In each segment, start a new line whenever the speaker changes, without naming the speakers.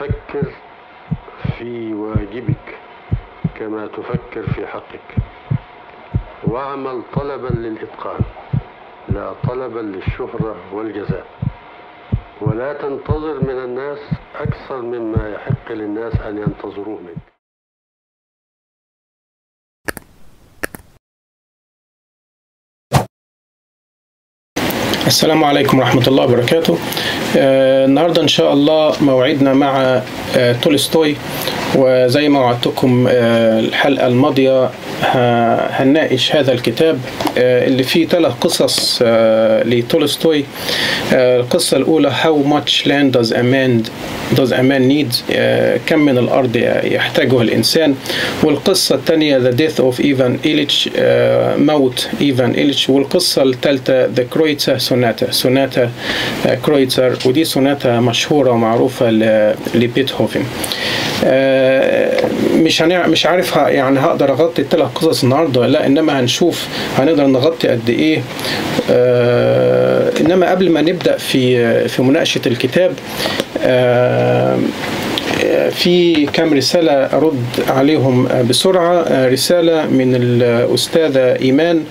فكر في واجبك كما تفكر في حقك واعمل طلبا للإتقان لا طلبا للشهرة والجزاء ولا تنتظر من الناس أكثر مما يحق للناس أن ينتظروه منك
السلام عليكم ورحمة الله وبركاته آه النهاردة إن شاء الله موعدنا مع آه تولستوي وزي ما وعدتكم آه الحلقة الماضية هنناقش هذا الكتاب آه اللي فيه ثلاث قصص آه لتولستوي آه القصة الأولى How much land does a man does a man need آه كم من الأرض يحتاجها الإنسان والقصة الثانية The death of Ivan Illich آه موت إيفان إيليتش والقصة الثالثة The Kreutzer Sonata سوناتا كرويتزر ودي سوناتا مشهورة ومعروفة لبيتهوفن مش هنع... مش عارف ه... يعني هقدر اغطي الثلاث قصص النهارده ولا لا انما هنشوف هنقدر نغطي قد ايه آه... انما قبل ما نبدا في في مناقشه الكتاب آه... في كام رسالة أرد عليهم بسرعة رسالة من الأستاذة إيمان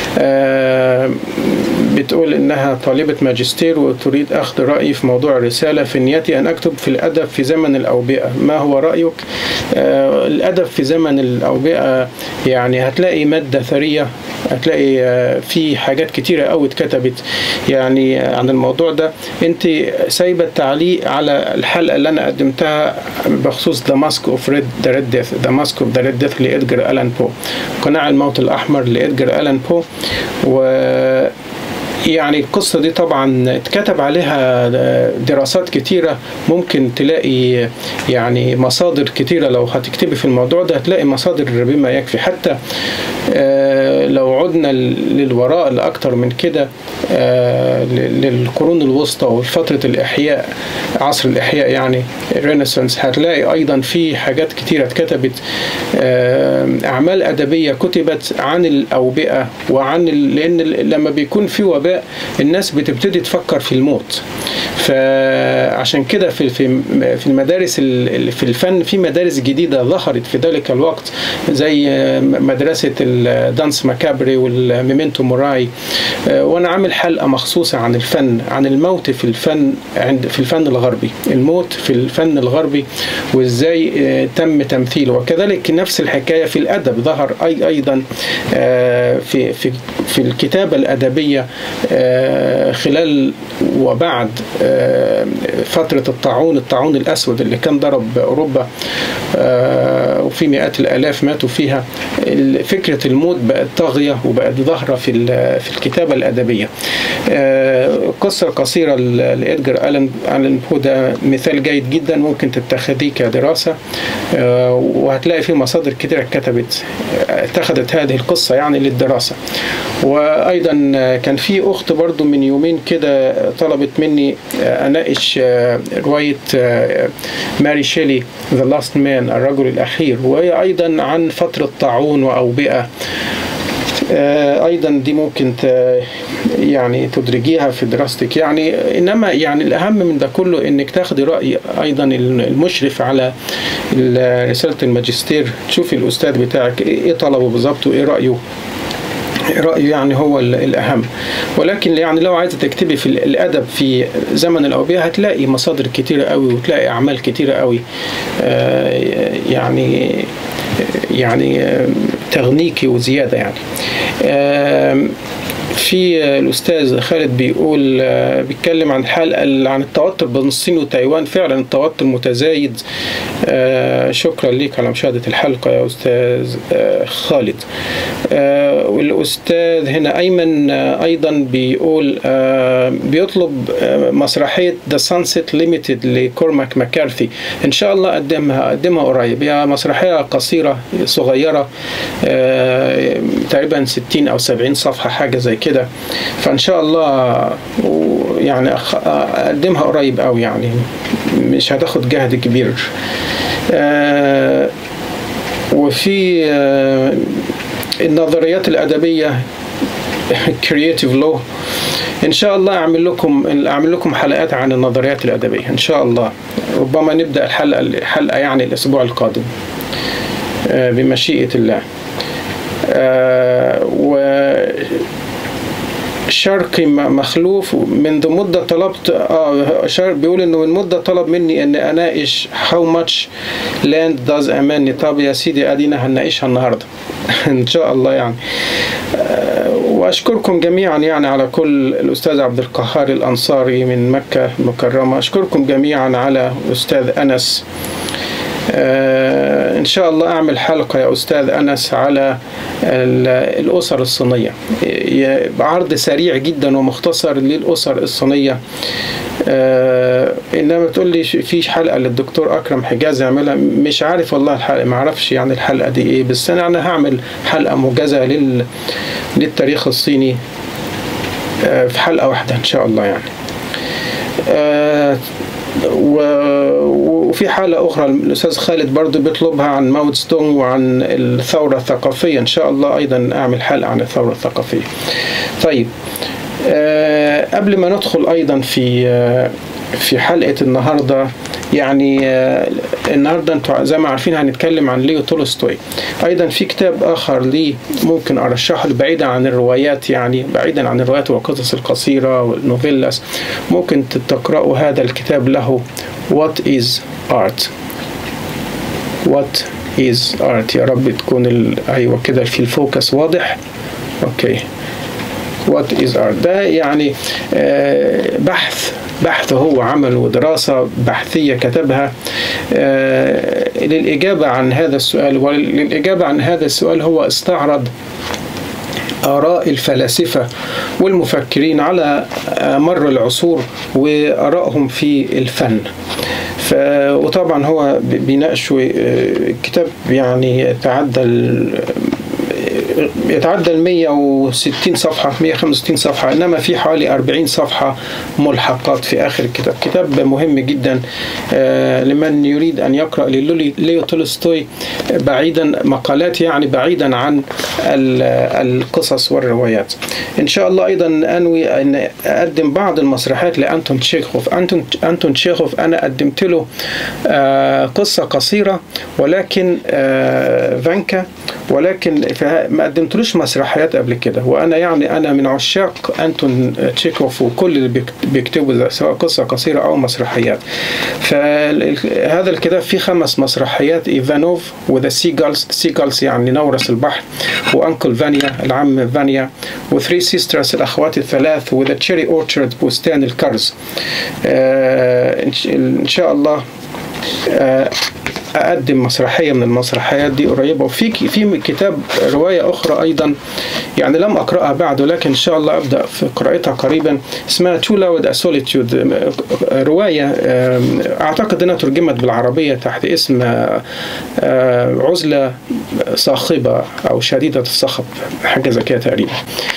بتقول إنها طالبة ماجستير وتريد أخذ رأيي في موضوع الرسالة في نيتي أن أكتب في الأدب في زمن الأوبئة ما هو رأيك؟ الأدب في زمن الأوبئة يعني هتلاقي مادة ثرية هتلاقي في حاجات كتيرة قوي اتكتبت يعني عن الموضوع ده انت سايبة التعليق على الحلقة اللي انا قدمتها بخصوص ذا ماسك اوف ريد ذا ريد ديث ذا ماسك اوف ذا ريد ديث لإدجر ألان بو قناع الموت الأحمر لإدجر ألان بو و يعني القصة دي طبعا اتكتب عليها دراسات كتيرة ممكن تلاقي يعني مصادر كتيرة لو هتكتبي في الموضوع ده هتلاقي مصادر بما يكفي حتى لو عدنا للوراء لأكتر من كده للقرون الوسطى وفترة الإحياء عصر الإحياء يعني الرينيسانس هتلاقي أيضا في حاجات كتيرة اتكتبت أعمال أدبية كتبت عن الأوبئة وعن لأن لما بيكون في وباء الناس بتبتدي تفكر في الموت فعشان كده في في في المدارس في الفن في مدارس جديده ظهرت في ذلك الوقت زي مدرسه الدانس ماكابري والميمنتو موراي وانا عامل حلقه مخصوصه عن الفن عن الموت في الفن عند في الفن الغربي الموت في الفن الغربي وازاي تم تمثيله وكذلك نفس الحكايه في الادب ظهر اي ايضا في في في الكتابه الادبيه خلال وبعد فترة الطاعون الطاعون الأسود اللي كان ضرب أوروبا وفي مئات الآلاف ماتوا فيها فكرة الموت بقت طاغية وبقت ظاهرة في في الكتابة الأدبية القصة القصيرة لإدجر ألان ألان بو ده مثال جيد جدا ممكن تتخذيه كدراسة وهتلاقي فيه مصادر كتيرة كتبت اتخذت هذه القصة يعني للدراسة وأيضا كان في أخت برضو من يومين كده طلبت مني أناقش رواية ماري شيلي ذا لاست مان الرجل الأخير وهي أيضا عن فترة طاعون وأوبئة ايضا دي ممكن يعني تدرجيها في دراستك يعني انما يعني الاهم من ده كله انك تاخدي راي ايضا المشرف على رساله الماجستير تشوفي الاستاذ بتاعك ايه طلبه بالظبط وايه رايه رأيه يعني هو الأهم ولكن يعني لو عايزة تكتبي في الأدب في زمن الأوبئة هتلاقي مصادر كتيرة قوي وتلاقي أعمال كتيرة قوي يعني يعني تغنيكي وزيادة يعني في الاستاذ خالد بيقول بيتكلم عن حلقه عن التوتر بين الصين وتايوان فعلا التوتر متزايد شكرا ليك على مشاهده الحلقه يا استاذ خالد والاستاذ هنا ايمن ايضا بيقول بيطلب مسرحيه ذا سانسيت ليميتد لكورماك ماكارثي ان شاء الله اقدمها اقدمها قريب هي مسرحيه قصيره صغيره تقريبا 60 او 70 صفحه حاجه زي كده فان شاء الله يعني اقدمها قريب قوي يعني مش هتاخد جهد كبير وفي النظريات الادبيه كرييتيف لو ان شاء الله اعمل لكم اعمل لكم حلقات عن النظريات الادبيه ان شاء الله ربما نبدا الحلقه الحلقه يعني الاسبوع القادم آه، بمشيئه الله آه، و شرقي م- مخلوف منذ مدة طلبت اه شر بيقول انه من مدة طلب مني ان اناقش how much land does اماني طب يا سيدي ادينا هنناقشها النهاردة ان شاء الله يعني آه، واشكركم جميعا يعني على كل الاستاذ عبد القهار الانصاري من مكة المكرمة اشكركم جميعا على استاذ انس آه، إن شاء الله أعمل حلقة يا أستاذ أنس على ال- الأسر الصينية ي- بعرض سريع جدا ومختصر للأسر الصينية آه، إنما تقول لي ش- في حلقة للدكتور أكرم حجاز يعملها مش عارف والله الحلقة ما أعرفش يعني الحلقة دي إيه بس أنا أنا هعمل حلقة موجزة لل للتاريخ الصيني آه، في حلقة واحدة إن شاء الله يعني آه، و- وفي حالة أخرى الأستاذ خالد برضو بيطلبها عن ماو تse تونغ وعن الثورة الثقافية إن شاء الله أيضا أعمل حلقة عن الثورة الثقافية طيب آه، قبل ما ندخل أيضا في آه، في حلقة النهاردة يعني آه، النهاردة انتوا زي ما عارفين هنتكلم عن ليو تولستوي أيضا في كتاب آخر لي ممكن أرشحه بعيدا عن الروايات يعني بعيدا عن الروايات والقصص القصيرة والنوفيلاس ممكن تقرأوا هذا الكتاب له What is Art What is Art يا رب تكون ال... أيوة كده في الفوكس واضح أوكي What is art ده يعني آه، بحث بحث هو عمل ودراسة بحثية كتبها آه، للإجابة عن هذا السؤال وللإجابة عن هذا السؤال هو استعرض آراء الفلاسفة والمفكرين على مر العصور وآرائهم في الفن ف... وطبعا هو بيناقشوا آه، كتاب يعني يتعدى ال- يتعدى ال 160 صفحة 165 صفحة إنما في حوالي 40 صفحة ملحقات في آخر الكتاب كتاب مهم جدا آه، لمن يريد أن يقرأ لليو تولستوي بعيدا مقالات يعني بعيدا عن ال- القصص والروايات إن شاء الله أيضا أنوي أن أقدم بعض المسرحيات لأنتون تشيخوف أنتون أنتون تشيخوف أنا قدمت له آه، قصة قصيرة ولكن آه، فانكا ولكن فه- ما قدمتلوش مسرحيات قبل كده وانا يعني انا من عشاق انتون تشيكوف وكل اللي بيكت- بيكتبوا ده سواء قصه قصيره او مسرحيات فهذا الكتاب فيه خمس مسرحيات ايفانوف وذا سيجالز سيجالز يعني نورس البحر وانكل فانيا العم فانيا وثري سيسترز الاخوات الثلاث وذا تشيري اورشارد بستان الكرز آه، إن ش- ان شاء الله آه، اقدم مسرحيه من المسرحيات دي قريبه وفي ك- في كتاب روايه اخرى ايضا يعني لم اقراها بعد ولكن ان شاء الله ابدا في قراءتها قريبا اسمها تو لاود سوليتيود روايه آم، اعتقد انها ترجمت بالعربيه تحت اسم آه، آه، عزله صاخبه او شديده الصخب حاجه زي كده تقريبا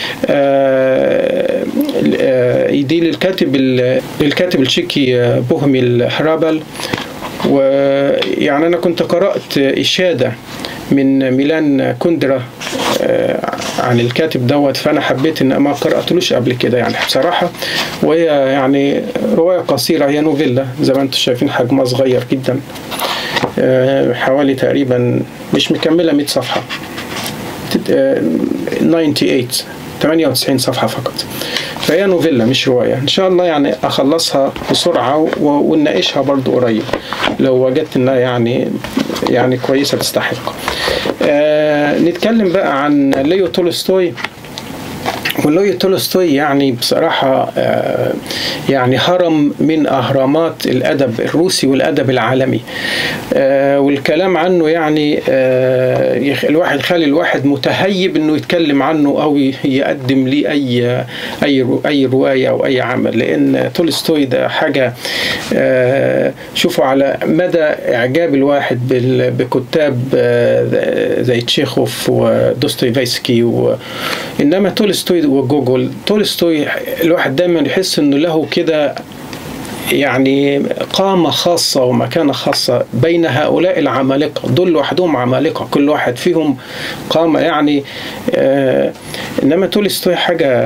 آه، آه، دي للكاتب ال- للكاتب التشيكي آه، بوهمي الحرابل ويعني أنا كنت قرأت إشادة من ميلان كوندرا آه، عن الكاتب دوت فأنا حبيت إن ما قرأتلوش قبل كده يعني بصراحة وهي يعني رواية قصيرة هي نوفيلا زي ما أنتم شايفين حجمها صغير جدا آه، حوالي تقريبا مش مكملة 100 صفحة تت- آه، 98 98 صفحة فقط فهي نوفيلا مش رواية إن شاء الله يعني أخلصها بسرعة و- ونناقشها برضو قريب لو وجدت إنها يعني يعني كويسة تستحق آه نتكلم بقى عن ليو تولستوي ولوي تولستوي يعني بصراحة آه، يعني هرم من أهرامات الأدب الروسي والأدب العالمي آه، والكلام عنه يعني آه، يخ- الواحد خلي الواحد متهيب إنه يتكلم عنه أو ي- يقدم لي أي أي رو- أي رواية أو أي عمل لأن تولستوي ده حاجة آه، شوفوا على مدى إعجاب الواحد بال- بكتاب آه، زي تشيخوف ودوستويفسكي و... انما تولستوي وجوجل تولستوي الواحد دايما يحس انه له كده يعني قامة خاصة ومكانة خاصة بين هؤلاء العمالقة دول لوحدهم عمالقة كل واحد فيهم قامة يعني آه إنما تولستوي حاجة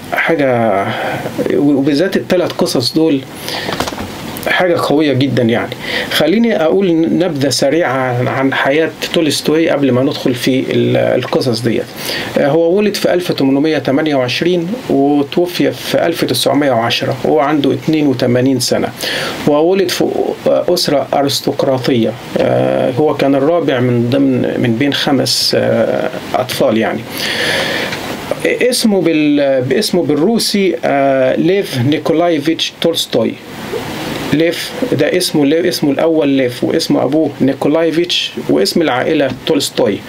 حاجة وبالذات الثلاث قصص دول حاجة قوية جدا يعني خليني أقول نبذة سريعة عن حياة تولستوي قبل ما ندخل في القصص ديت هو ولد في 1828 وتوفي في 1910 وهو عنده 82 سنة وولد في أسرة أرستقراطية هو كان الرابع من ضمن من بين خمس أطفال يعني اسمه بال... باسمه بالروسي ليف نيكولايفيتش تولستوي ليف ده اسمه ليف اسمه الاول ليف واسم ابوه نيكولايفيتش واسم العائله تولستوي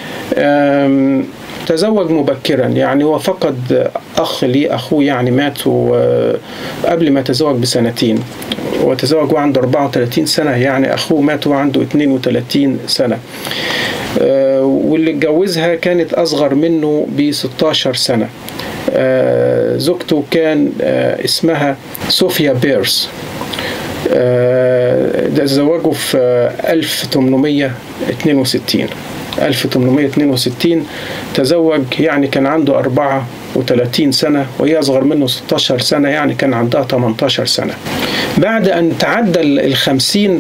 تزوج مبكرا يعني هو فقد اخ لي اخوه يعني مات قبل ما يتزوج بسنتين وتزوج وعنده 34 سنه يعني اخوه مات وعنده 32 سنه واللي اتجوزها كانت اصغر منه ب 16 سنه زوجته كان اسمها صوفيا بيرس ده تزوجوا في 1862 1862 تزوج يعني كان عنده 34 سنة وهي أصغر منه 16 سنة يعني كان عندها 18 سنة بعد أن تعدى الخمسين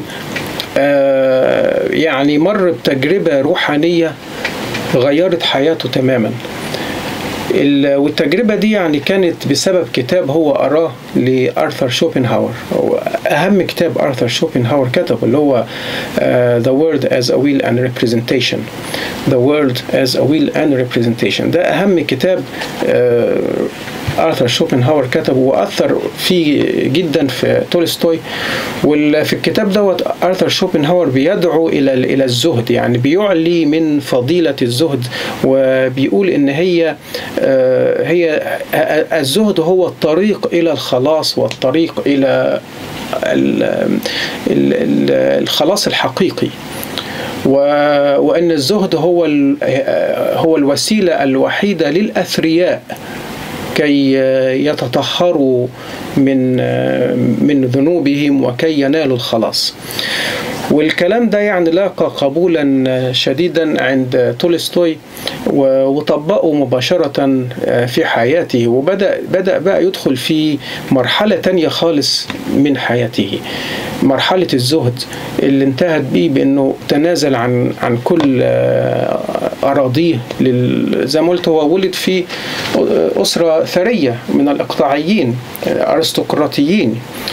يعني مر بتجربة روحانية غيرت حياته تماما والتجربة دي يعني كانت بسبب كتاب هو قراه لأرثر شوبنهاور أهم كتاب أرثر شوبنهاور كتبه اللي هو uh, The World as a Will and Representation The World as a Will and Representation ده أهم كتاب uh, ارثر شوبنهاور كتبه واثر فيه جدا في تولستوي وفي الكتاب دوت ارثر شوبنهاور بيدعو الى الى الزهد يعني بيعلي من فضيله الزهد وبيقول ان هي هي الزهد هو الطريق الى الخلاص والطريق الى الخلاص الحقيقي وان الزهد هو هو الوسيله الوحيده للاثرياء كي يتطهروا من من ذنوبهم وكي ينالوا الخلاص والكلام ده يعني لاقى قبولا شديدا عند تولستوي وطبقه مباشرة في حياته وبدأ بدأ بقى يدخل في مرحلة تانية خالص من حياته مرحلة الزهد اللي انتهت بيه بأنه تنازل عن عن كل أراضيه زي ما قلت هو ولد في أسرة ثرية من الإقطاعيين أرستقراطيين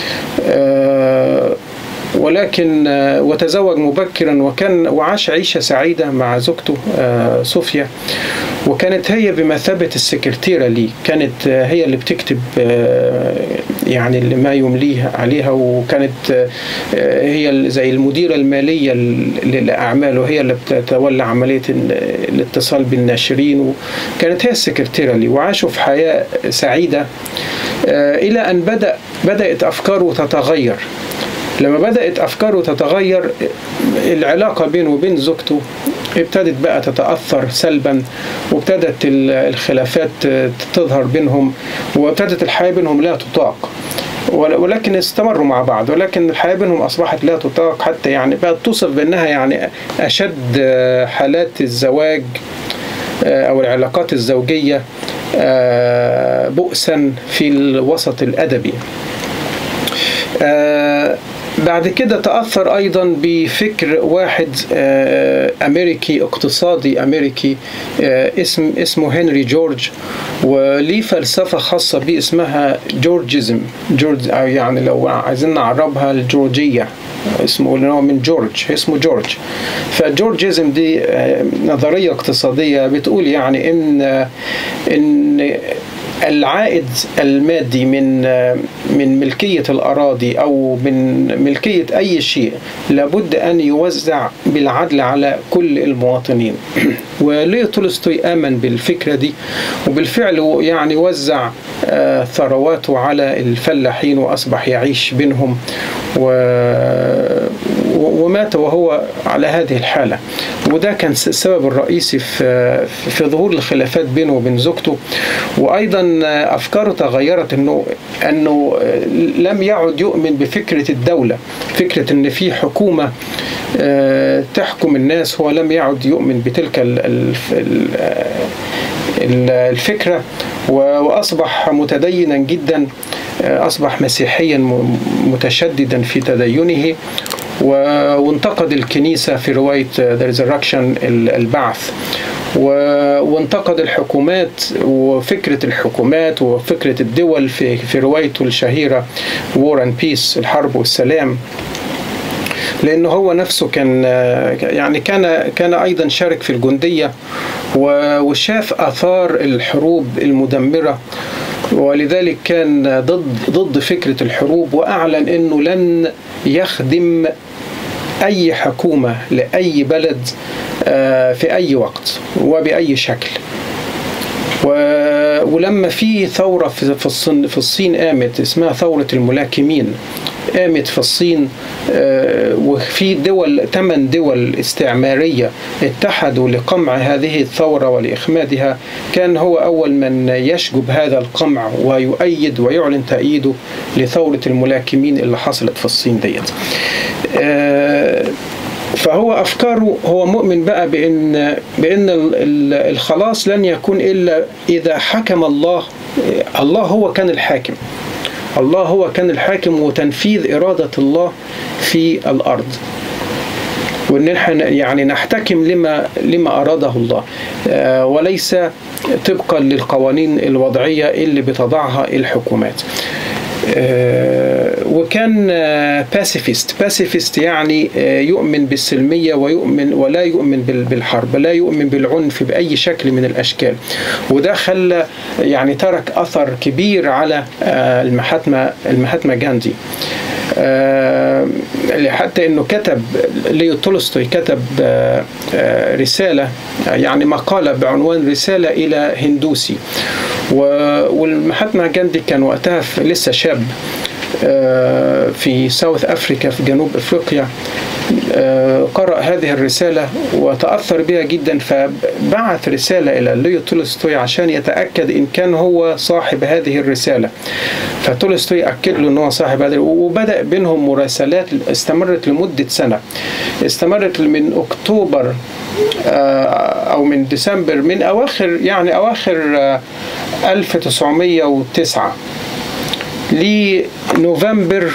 ولكن وتزوج مبكرا وكان وعاش عيشه سعيده مع زوجته صوفيا وكانت هي بمثابه السكرتيره لي كانت هي اللي بتكتب يعني اللي ما يمليه عليها وكانت هي زي المديره الماليه لاعماله هي اللي بتتولى عمليه الاتصال بالناشرين وكانت هي السكرتيره لي وعاشوا في حياه سعيده الى ان بدا بدات افكاره تتغير لما بدأت أفكاره تتغير العلاقة بينه وبين زوجته ابتدت بقى تتأثر سلبا وابتدت الخلافات تظهر بينهم وابتدت الحياة بينهم لا تطاق ولكن استمروا مع بعض ولكن الحياة بينهم أصبحت لا تطاق حتى يعني بقت توصف بأنها يعني أشد حالات الزواج أو العلاقات الزوجية بؤسا في الوسط الأدبي بعد كده تأثر أيضا بفكر واحد أمريكي اقتصادي أمريكي اسم اسمه هنري جورج وليه فلسفة خاصة بيه اسمها جورجيزم جورج يعني لو عايزين نعربها الجورجية اسمه اللي هو من جورج اسمه جورج فجورجيزم دي نظرية اقتصادية بتقول يعني إن إن العائد المادي من من ملكية الأراضي أو من ملكية أي شيء لابد أن يوزع بالعدل على كل المواطنين وليه تولستوي آمن بالفكرة دي وبالفعل يعني وزع ثرواته على الفلاحين وأصبح يعيش بينهم و ومات وهو على هذه الحالة وده كان السبب الرئيسي في في ظهور الخلافات بينه وبين زوجته وأيضا أفكاره تغيرت أنه أنه لم يعد يؤمن بفكرة الدولة فكرة أن في حكومة تحكم الناس هو لم يعد يؤمن بتلك الفكرة وأصبح متدينا جدا أصبح مسيحيا متشددا في تدينه وانتقد الكنيسة في رواية The Resurrection البعث وانتقد الحكومات وفكرة الحكومات وفكرة الدول في, في روايته الشهيرة War and Peace الحرب والسلام لأنه هو نفسه كان يعني كان كان أيضا شارك في الجندية وشاف آثار الحروب المدمرة ولذلك كان ضد ضد فكرة الحروب وأعلن أنه لن يخدم أي حكومة لأي بلد في أي وقت وبأي شكل ولما في ثورة في الصين, في الصين قامت اسمها ثورة الملاكمين قامت في الصين وفي دول ثمان دول استعمارية اتحدوا لقمع هذه الثورة ولإخمادها كان هو أول من يشجب هذا القمع ويؤيد ويعلن تأييده لثورة الملاكمين اللي حصلت في الصين ديت فهو افكاره هو مؤمن بقى بان بان الخلاص لن يكون الا اذا حكم الله الله هو كان الحاكم الله هو كان الحاكم وتنفيذ اراده الله في الارض وان احنا يعني نحتكم لما لما اراده الله وليس طبقا للقوانين الوضعيه اللي بتضعها الحكومات وكان باسيفيست باسيفيست يعني يؤمن بالسلمية ويؤمن ولا يؤمن بالحرب لا يؤمن بالعنف بأي شكل من الأشكال وده خلى يعني ترك أثر كبير على المحاتما المحاتما جاندي حتى انه كتب ليو تولستوي كتب رساله يعني مقاله بعنوان رساله الى هندوسي والمحاتما جاندي كان وقتها لسه شاب في ساوث افريكا في جنوب افريقيا قرأ هذه الرسالة وتأثر بها جدا فبعث رسالة إلى ليو تولستوي عشان يتأكد إن كان هو صاحب هذه الرسالة فتولستوي أكد له أنه صاحب هذه وبدأ بينهم مراسلات استمرت لمدة سنة استمرت من أكتوبر أو من ديسمبر من أواخر يعني أواخر 1909 لنوفمبر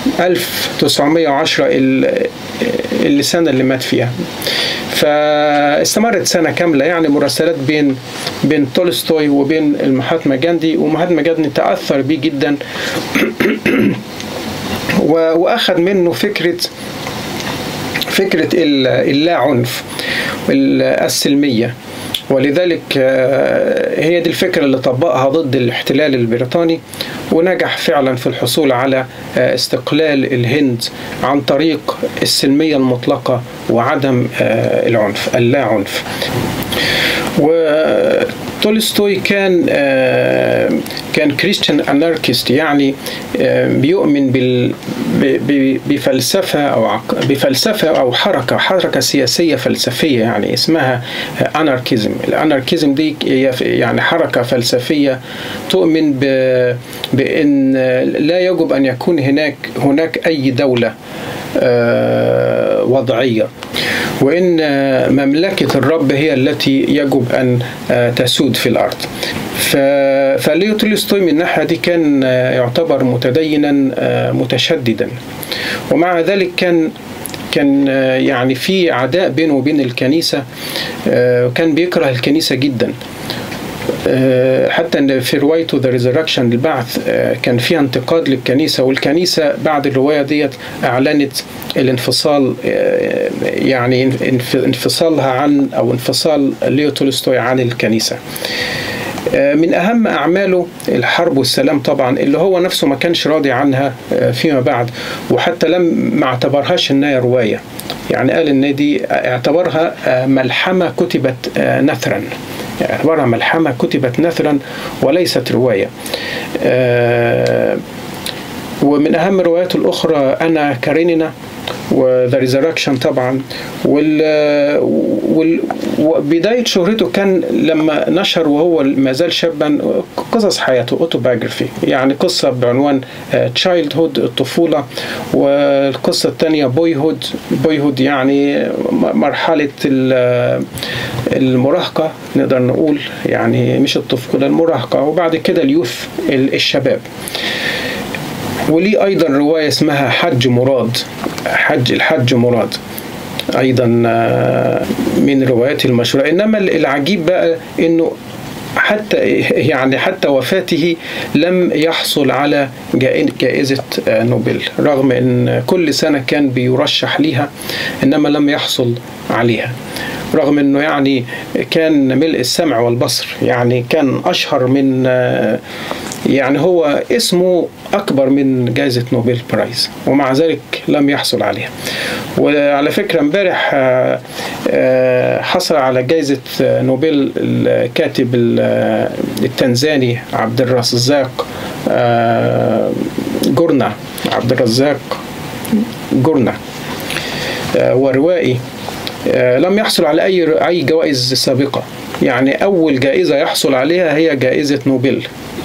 1910 السنة اللي مات فيها فاستمرت سنة كاملة يعني مراسلات بين بين تولستوي وبين المهاتما جاندي ومهاتما جاندي تأثر بيه جدا وأخذ منه فكرة فكرة اللا عنف السلمية ولذلك هي دي الفكرة اللي طبقها ضد الاحتلال البريطاني ونجح فعلا في الحصول على استقلال الهند عن طريق السلمية المطلقة وعدم العنف اللا عنف وتولستوي كان كان كريستيان اناركيست يعني بيؤمن بال بفلسفه او بفلسفه او حركه حركه سياسيه فلسفيه يعني اسمها اناركيزم الاناركيزم دي هي يعني حركه فلسفيه تؤمن بان لا يجب ان يكون هناك هناك اي دوله وضعيه وان مملكه الرب هي التي يجب ان تسود في الارض فليو تولستوي من الناحيه دي كان يعتبر متدينا متشددا ومع ذلك كان كان يعني في عداء بينه وبين الكنيسه كان بيكره الكنيسه جدا حتى في روايته ذا ريزركشن البعث كان فيها انتقاد للكنيسه والكنيسه بعد الروايه ديت اعلنت الانفصال يعني انفصالها عن او انفصال ليو تولستوي عن الكنيسه من اهم اعماله الحرب والسلام طبعا اللي هو نفسه ما كانش راضي عنها فيما بعد وحتى لم ما اعتبرهاش انها روايه يعني قال ان دي اعتبرها ملحمه كتبت نثرا اعتبرها ملحمه كتبت نثرا وليست روايه ومن اهم رواياته الاخرى انا كارينينا وذا ريزركشن طبعا وال وال وبداية شهرته كان لما نشر وهو ما زال شابا قصص حياته اوتوبايوجرافي يعني قصة بعنوان تشايلد هود الطفولة والقصة الثانية بوي هود بوي هود يعني مرحلة المراهقة نقدر نقول يعني مش الطفولة المراهقة وبعد كده اليوث الشباب وليه ايضا روايه اسمها حج مراد حج الحج مراد ايضا من رواياته المشهوره انما العجيب بقى انه حتى يعني حتى وفاته لم يحصل على جائزة نوبل رغم ان كل سنة كان بيرشح ليها انما لم يحصل عليها رغم انه يعني كان ملء السمع والبصر يعني كان اشهر من يعني هو اسمه اكبر من جائزه نوبل برايز ومع ذلك لم يحصل عليها وعلى فكره امبارح حصل على جائزه نوبل الكاتب التنزاني عبد الرزاق جورنا عبد الرزاق جورنا وروائي لم يحصل على اي اي جوائز سابقه يعني اول جائزه يحصل عليها هي جائزه نوبل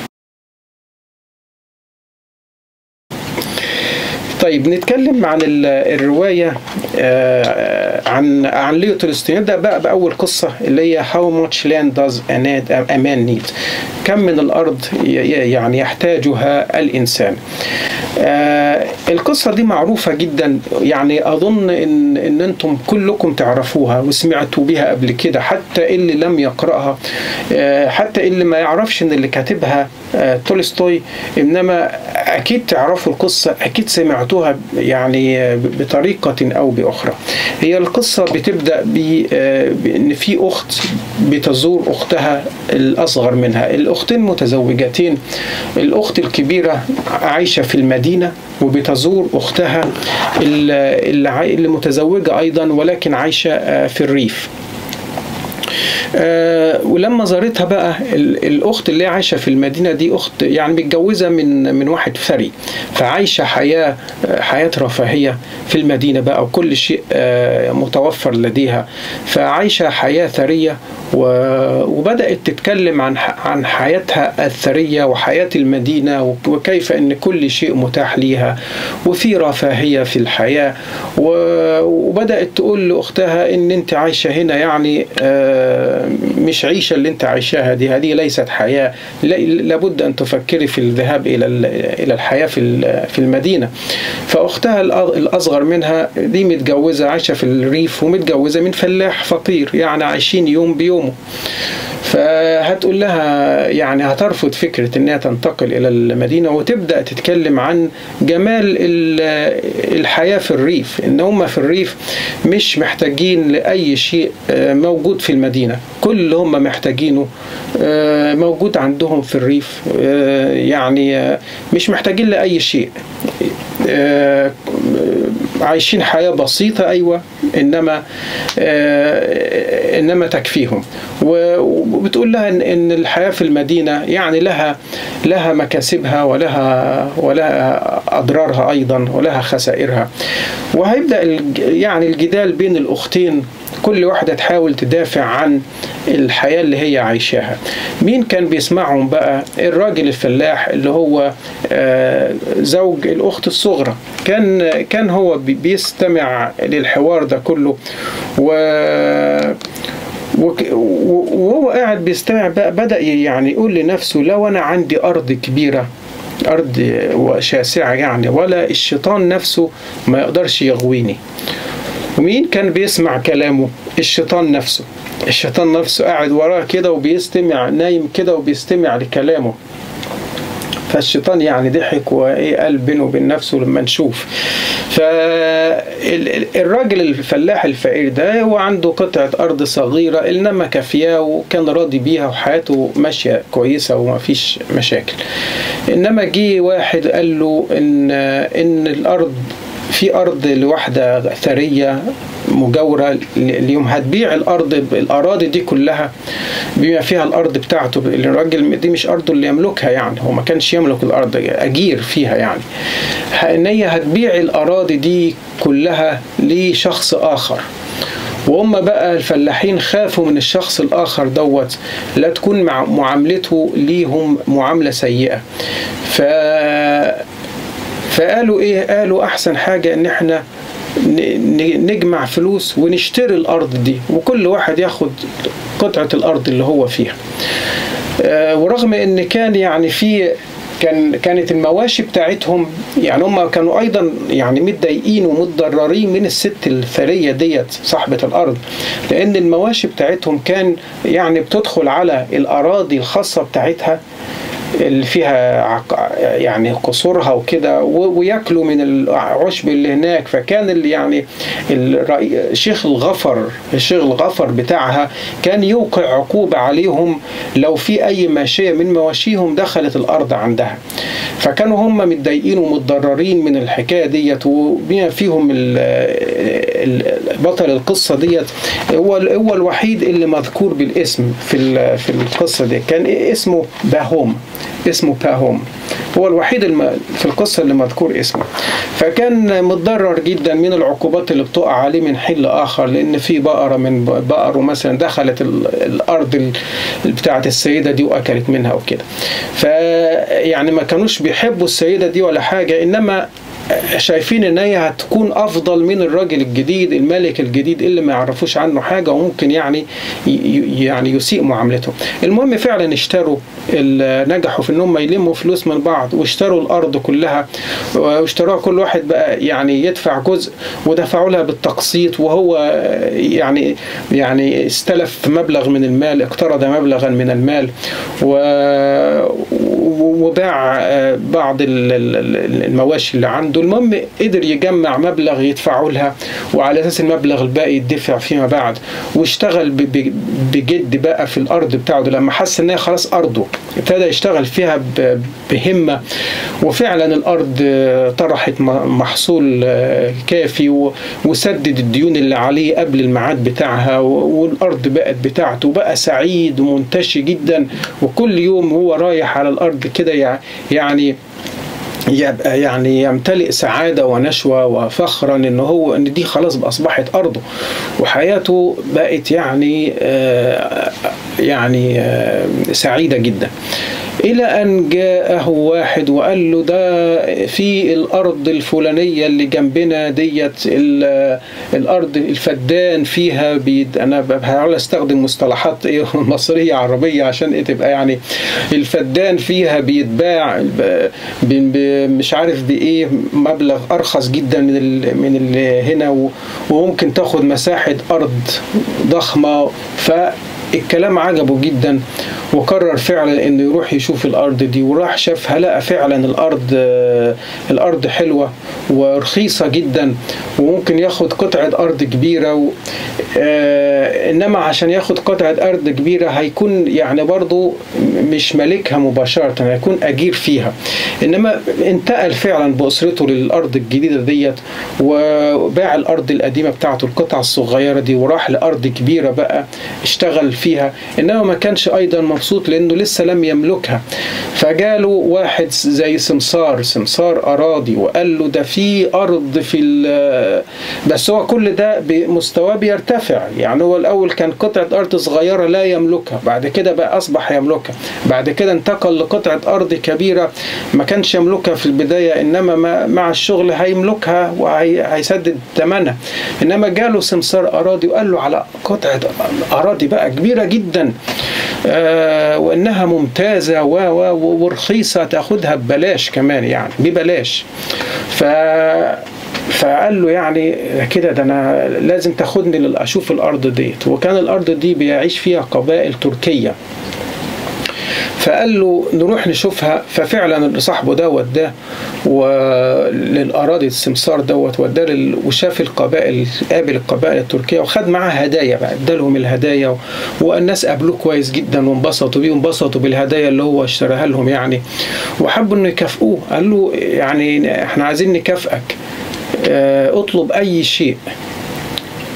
طيب نتكلم عن الروايه عن عن ليو تولستوي نبدا بقى باول قصه اللي هي هاو ماتش لاند داز a man need كم من الارض يعني يحتاجها الانسان القصه دي معروفه جدا يعني اظن ان ان انتم كلكم تعرفوها وسمعتوا بها قبل كده حتى اللي لم يقراها حتى اللي ما يعرفش ان اللي كاتبها تولستوي انما اكيد تعرفوا القصه اكيد سمعتوها يعني بطريقه او باخرى هي القصه بتبدا بان في اخت بتزور اختها الاصغر منها الاختين متزوجتين الاخت الكبيره عايشه في المدينه وبتزور اختها اللي متزوجه ايضا ولكن عايشه في الريف آه ولما زارتها بقى الاخت اللي عايشه في المدينه دي اخت يعني متجوزه من من واحد ثري فعايشه حياه حياه رفاهيه في المدينه بقى وكل شيء آه متوفر لديها فعايشه حياه ثريه وبدات تتكلم عن عن حياتها الثريه وحياه المدينه وكيف ان كل شيء متاح ليها وفي رفاهيه في الحياه وبدات تقول لاختها ان انت عايشه هنا يعني آه مش عيشه اللي انت عايشاها دي هذه ليست حياه لابد ان تفكري في الذهاب الى الى الحياه في في المدينه فاختها الاصغر منها دي متجوزه عايشه في الريف ومتجوزه من فلاح فقير يعني عايشين يوم بيومه فهتقول لها يعني هترفض فكرة انها تنتقل الى المدينة وتبدأ تتكلم عن جمال الحياة في الريف ان هم في الريف مش محتاجين لأي شيء موجود في المدينة كل اللي هم محتاجينه موجود عندهم في الريف يعني مش محتاجين لأي شيء عايشين حياة بسيطة أيوة إنما إنما تكفيهم وبتقول لها إن الحياة في المدينة يعني لها لها مكاسبها ولها ولها أضرارها أيضا ولها خسائرها وهيبدأ يعني الجدال بين الأختين كل واحدة تحاول تدافع عن الحياة اللي هي عايشاها مين كان بيسمعهم بقى الراجل الفلاح اللي هو زوج الأخت الصغرى كان كان هو بيستمع للحوار ده كله و وهو قاعد بيستمع بقى بدأ يعني يقول لنفسه لو أنا عندي أرض كبيرة أرض شاسعة يعني ولا الشيطان نفسه ما يقدرش يغويني ومين كان بيسمع كلامه الشيطان نفسه الشيطان نفسه قاعد وراه كده وبيستمع نايم كده وبيستمع لكلامه فالشيطان يعني ضحك وايه قال بينه وبين نفسه لما نشوف فالراجل الفلاح الفقير ده هو عنده قطعة أرض صغيرة إنما كافياه وكان راضي بيها وحياته ماشية كويسة وما فيش مشاكل إنما جه واحد قال له إن إن الأرض في أرض لواحدة ثرية مجاوره ليهم هتبيع الارض الاراضي دي كلها بما فيها الارض بتاعته الراجل دي مش ارضه اللي يملكها يعني هو ما كانش يملك الارض اجير فيها يعني ان هي هتبيع الاراضي دي كلها لشخص اخر وهم بقى الفلاحين خافوا من الشخص الآخر دوت لا تكون مع معاملته ليهم معاملة سيئة ف... فقالوا إيه قالوا أحسن حاجة إن إحنا نجمع فلوس ونشتري الأرض دي وكل واحد ياخد قطعة الأرض اللي هو فيها ورغم إن كان يعني في كان كانت المواشي بتاعتهم يعني هم كانوا ايضا يعني متضايقين ومتضررين من الست الثريه ديت صاحبه الارض لان المواشي بتاعتهم كان يعني بتدخل على الاراضي الخاصه بتاعتها اللي فيها يعني قصورها وكده وياكلوا من العشب اللي هناك فكان اللي يعني الشيخ الغفر الشيخ الغفر بتاعها كان يوقع عقوبة عليهم لو في أي ماشية من مواشيهم دخلت الأرض عندها فكانوا هم متضايقين ومتضررين من الحكاية ديت وبما فيهم بطل القصة ديت هو هو الوحيد اللي مذكور بالاسم في في القصة دي كان اسمه باهوم اسمه باهوم هو الوحيد الم... في القصة اللي مذكور اسمه فكان متضرر جدا من العقوبات اللي بتقع عليه من حين لآخر لأن في بقرة من بقره مثلا دخلت الأرض بتاعة السيدة دي وأكلت منها وكده فيعني ما كانوش بيحبوا السيدة دي ولا حاجة إنما شايفين ان هي هتكون افضل من الراجل الجديد الملك الجديد اللي ما يعرفوش عنه حاجه وممكن يعني يعني يسيء معاملته المهم فعلا اشتروا نجحوا في ان هم يلموا فلوس من بعض واشتروا الارض كلها واشتروها كل واحد بقى يعني يدفع جزء ودفعوا لها بالتقسيط وهو يعني يعني استلف مبلغ من المال اقترض مبلغا من المال و وباع بعض المواشي اللي عنده المهم قدر يجمع مبلغ يدفعه لها وعلى اساس المبلغ الباقي يدفع فيما بعد واشتغل بجد بقى في الارض بتاعته لما حس ان هي خلاص ارضه ابتدى يشتغل فيها بهمه وفعلا الارض طرحت محصول كافي وسدد الديون اللي عليه قبل الميعاد بتاعها والارض بقت بتاعته وبقى سعيد ومنتشي جدا وكل يوم هو رايح على الارض كده يعني يبقى يعني يمتلئ سعادة ونشوة وفخرا ان هو ان دي خلاص اصبحت ارضه وحياته بقت يعني آه يعني آه سعيدة جدا إلى أن جاءه واحد وقال له ده في الأرض الفلانية اللي جنبنا ديت الأرض الفدان فيها بيد أنا بحاول أستخدم مصطلحات إيه مصرية عربية عشان إيه تبقى يعني الفدان فيها بيتباع مش عارف بإيه مبلغ أرخص جدا من ال من اللي هنا وممكن تاخد مساحة أرض ضخمة ف الكلام عجبه جدا وقرر فعلا انه يروح يشوف الارض دي وراح شافها لقى فعلا الارض الارض حلوه ورخيصه جدا وممكن ياخد قطعه ارض كبيره و آه انما عشان ياخد قطعه ارض كبيره هيكون يعني برضه مش مالكها مباشره هيكون اجير فيها انما انتقل فعلا باسرته للارض الجديده ديت وباع الارض القديمه بتاعته القطعه الصغيره دي وراح لارض كبيره بقى اشتغل فيها انما ما كانش ايضا مبسوط لانه لسه لم يملكها فجاله واحد زي سمسار سمسار اراضي وقال له ده في ارض في بس هو كل ده بمستواه بيرتفع يعني هو الاول كان قطعه ارض صغيره لا يملكها بعد كده بقى اصبح يملكها بعد كده انتقل لقطعه ارض كبيره ما كانش يملكها في البدايه انما مع الشغل هيملكها وهيسدد ثمنها انما جاله سمسار اراضي وقال له على قطعه اراضي بقى كبيره جدا آه وانها ممتازه و و ورخيصه تاخدها ببلاش كمان يعني ببلاش ف فقال له يعني كده ده انا لازم تاخدني اشوف الارض ديت وكان الارض دي بيعيش فيها قبائل تركيه فقال له نروح نشوفها ففعلا صاحبه ده وداه وللاراضي السمسار دوت وداه وشاف القبائل قابل القبائل التركيه وخد معاه هدايا بقى ادالهم الهدايا والناس قابلوه كويس جدا وانبسطوا بيه وانبسطوا بالهدايا اللي هو اشتراها لهم يعني وحبوا انه يكافئوه قال له يعني احنا عايزين نكافئك اه اطلب اي شيء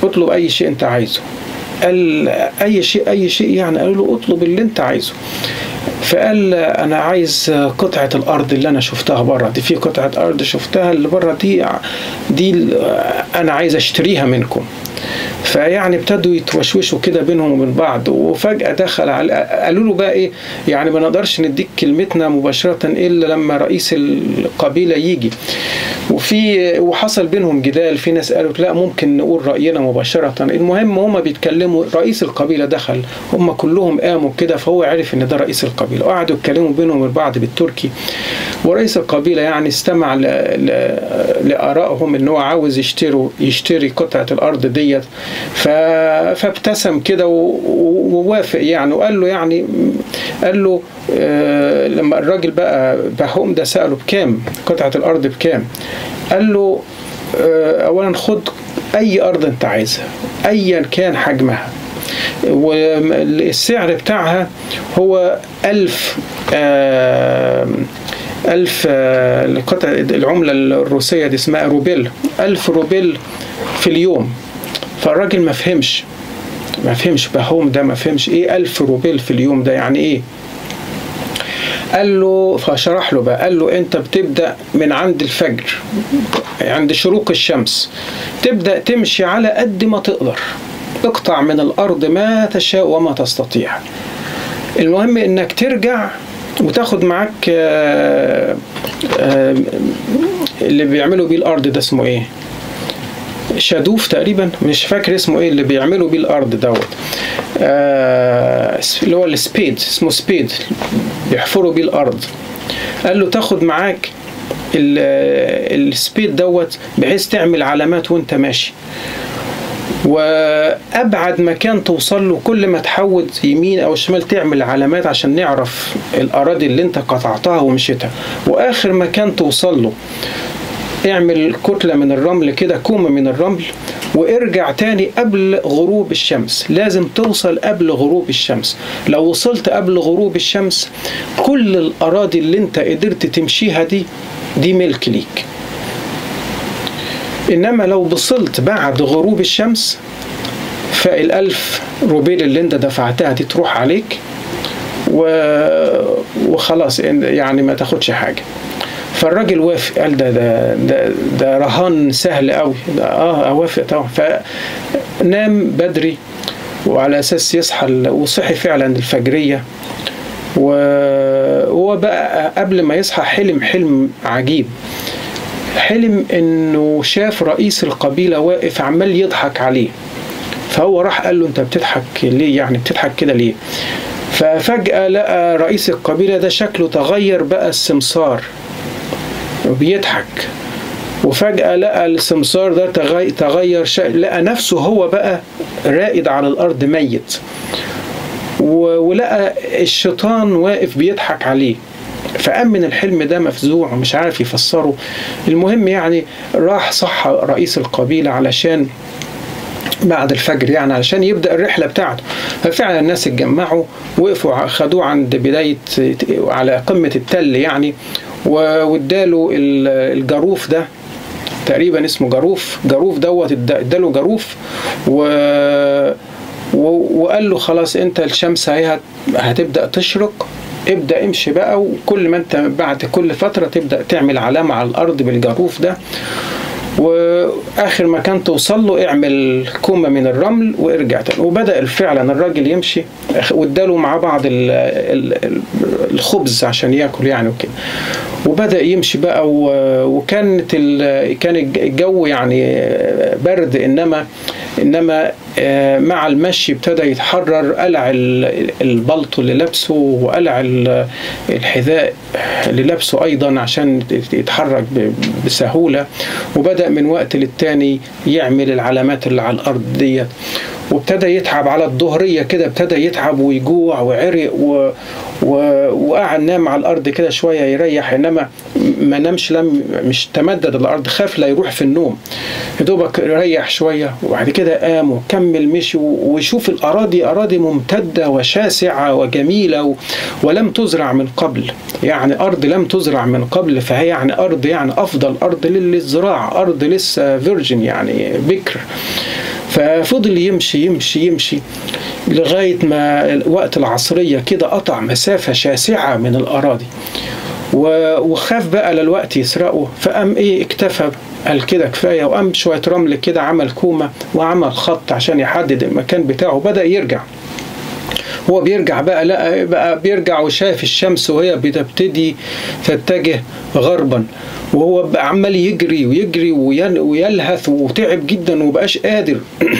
اطلب اي شيء انت عايزه قال اي شيء اي شيء يعني قالوا له اطلب اللي انت عايزه فقال انا عايز قطعه الارض اللي انا شفتها بره دي في قطعه ارض شفتها اللي بره دي دي انا عايز اشتريها منكم فيعني ابتدوا يتوشوشوا كده بينهم وبين بعض وفجأة دخل على قالوا له بقى ايه يعني ما نقدرش نديك كلمتنا مباشرة الا لما رئيس القبيلة يجي وفي وحصل بينهم جدال في ناس قالوا لا ممكن نقول رأينا مباشرة المهم هما بيتكلموا رئيس القبيلة دخل هم كلهم قاموا كده فهو عرف ان ده رئيس القبيلة وقعدوا يتكلموا بينهم وبين بعض بالتركي ورئيس القبيلة يعني استمع لآرائهم ان هو عاوز يشتروا يشتري قطعة الأرض ديت فابتسم كده ووافق يعني وقال له يعني قال له آه لما الراجل بقى بهوم ده سأله بكام قطعة الأرض بكام قال له آه أولا خد أي أرض أنت عايزها أيا كان حجمها والسعر بتاعها هو ألف آه ألف القطع العملة الروسية دي اسمها روبيل ألف روبيل في اليوم فالراجل ما فهمش ما فهمش بهوم ده ما فهمش ايه ألف روبيل في اليوم ده يعني ايه قال له فشرح له بقى قال له انت بتبدا من عند الفجر عند شروق الشمس تبدا تمشي على قد ما تقدر اقطع من الارض ما تشاء وما تستطيع المهم انك ترجع وتاخد معاك آآ آآ اللي بيعملوا بيه الارض ده اسمه ايه شادوف تقريبا مش فاكر اسمه ايه اللي بيعملوا بيه الارض دوت آه اللي هو السبيد اسمه سبيد بيحفروا بيه الارض قال له تاخد معاك السبيد دوت بحيث تعمل علامات وانت ماشي وابعد مكان توصل له كل ما تحود يمين او شمال تعمل علامات عشان نعرف الاراضي اللي انت قطعتها ومشيتها واخر مكان توصل له اعمل كتلة من الرمل كده كومة من الرمل وارجع تاني قبل غروب الشمس لازم توصل قبل غروب الشمس لو وصلت قبل غروب الشمس كل الأراضي اللي انت قدرت تمشيها دي دي ملك ليك إنما لو وصلت بعد غروب الشمس فالألف روبيل اللي انت دفعتها دي تروح عليك و... وخلاص يعني ما تاخدش حاجه فالراجل وافق قال ده ده ده, ده رهان سهل قوي اه اوافق طبعا فنام بدري وعلى اساس يصحى وصحي فعلا الفجريه وهو بقى قبل ما يصحى حلم حلم عجيب حلم انه شاف رئيس القبيله واقف عمال يضحك عليه فهو راح قال له انت بتضحك ليه يعني بتضحك كده ليه ففجأة لقى رئيس القبيلة ده شكله تغير بقى السمسار وبيضحك وفجأة لقى السمسار ده تغير شكل لقى نفسه هو بقى رائد على الأرض ميت ولقى الشيطان واقف بيضحك عليه فقام من الحلم ده مفزوع ومش عارف يفسره المهم يعني راح صح رئيس القبيلة علشان بعد الفجر يعني علشان يبدا الرحله بتاعته ففعلا الناس اتجمعوا وقفوا خدوه عند بدايه على قمه التل يعني واداله الجاروف ده تقريبا اسمه جاروف جاروف دوت اداله جاروف و وقال له خلاص انت الشمس هي هتبدا تشرق ابدا امشي بقى وكل ما انت بعد كل فتره تبدا تعمل علامه على الارض بالجاروف ده واخر مكان توصل له اعمل كومه من الرمل وارجع تاني وبدا فعلا الراجل يمشي واداله مع بعض الخبز عشان ياكل يعني وكده وبدا يمشي بقى وكانت كان الجو يعني برد انما انما مع المشي ابتدى يتحرر قلع البلطو اللي لابسه وقلع الحذاء اللي لابسه ايضا عشان يتحرك بسهوله وبدا من وقت للتاني يعمل العلامات اللي على الارض ديت وابتدى يتعب على الظهريه كده ابتدى يتعب ويجوع وعرق و... و... وقعد نام على الارض كده شويه يريح انما ما نامش لم مش تمدد الارض خاف لا يروح في النوم يا دوبك ريح شويه وبعد كده قام وكمل مشي ويشوف الاراضي اراضي ممتده وشاسعه وجميله و... ولم تزرع من قبل يعني ارض لم تزرع من قبل فهي يعني ارض يعني افضل ارض للزراعه ارض لسه فيرجن يعني بكر ففضل يمشي يمشي يمشي لغاية ما وقت العصرية كده قطع مسافة شاسعة من الأراضي وخاف بقى للوقت يسرقه فقام ايه اكتفى قال كده كفايه وقام شويه رمل كده عمل كومه وعمل خط عشان يحدد المكان بتاعه بدا يرجع هو بيرجع بقى لا بقى بيرجع وشايف الشمس وهي بتبتدي تتجه غربا وهو بقى عمال يجري ويجري ويلهث وتعب جدا ومبقاش قادر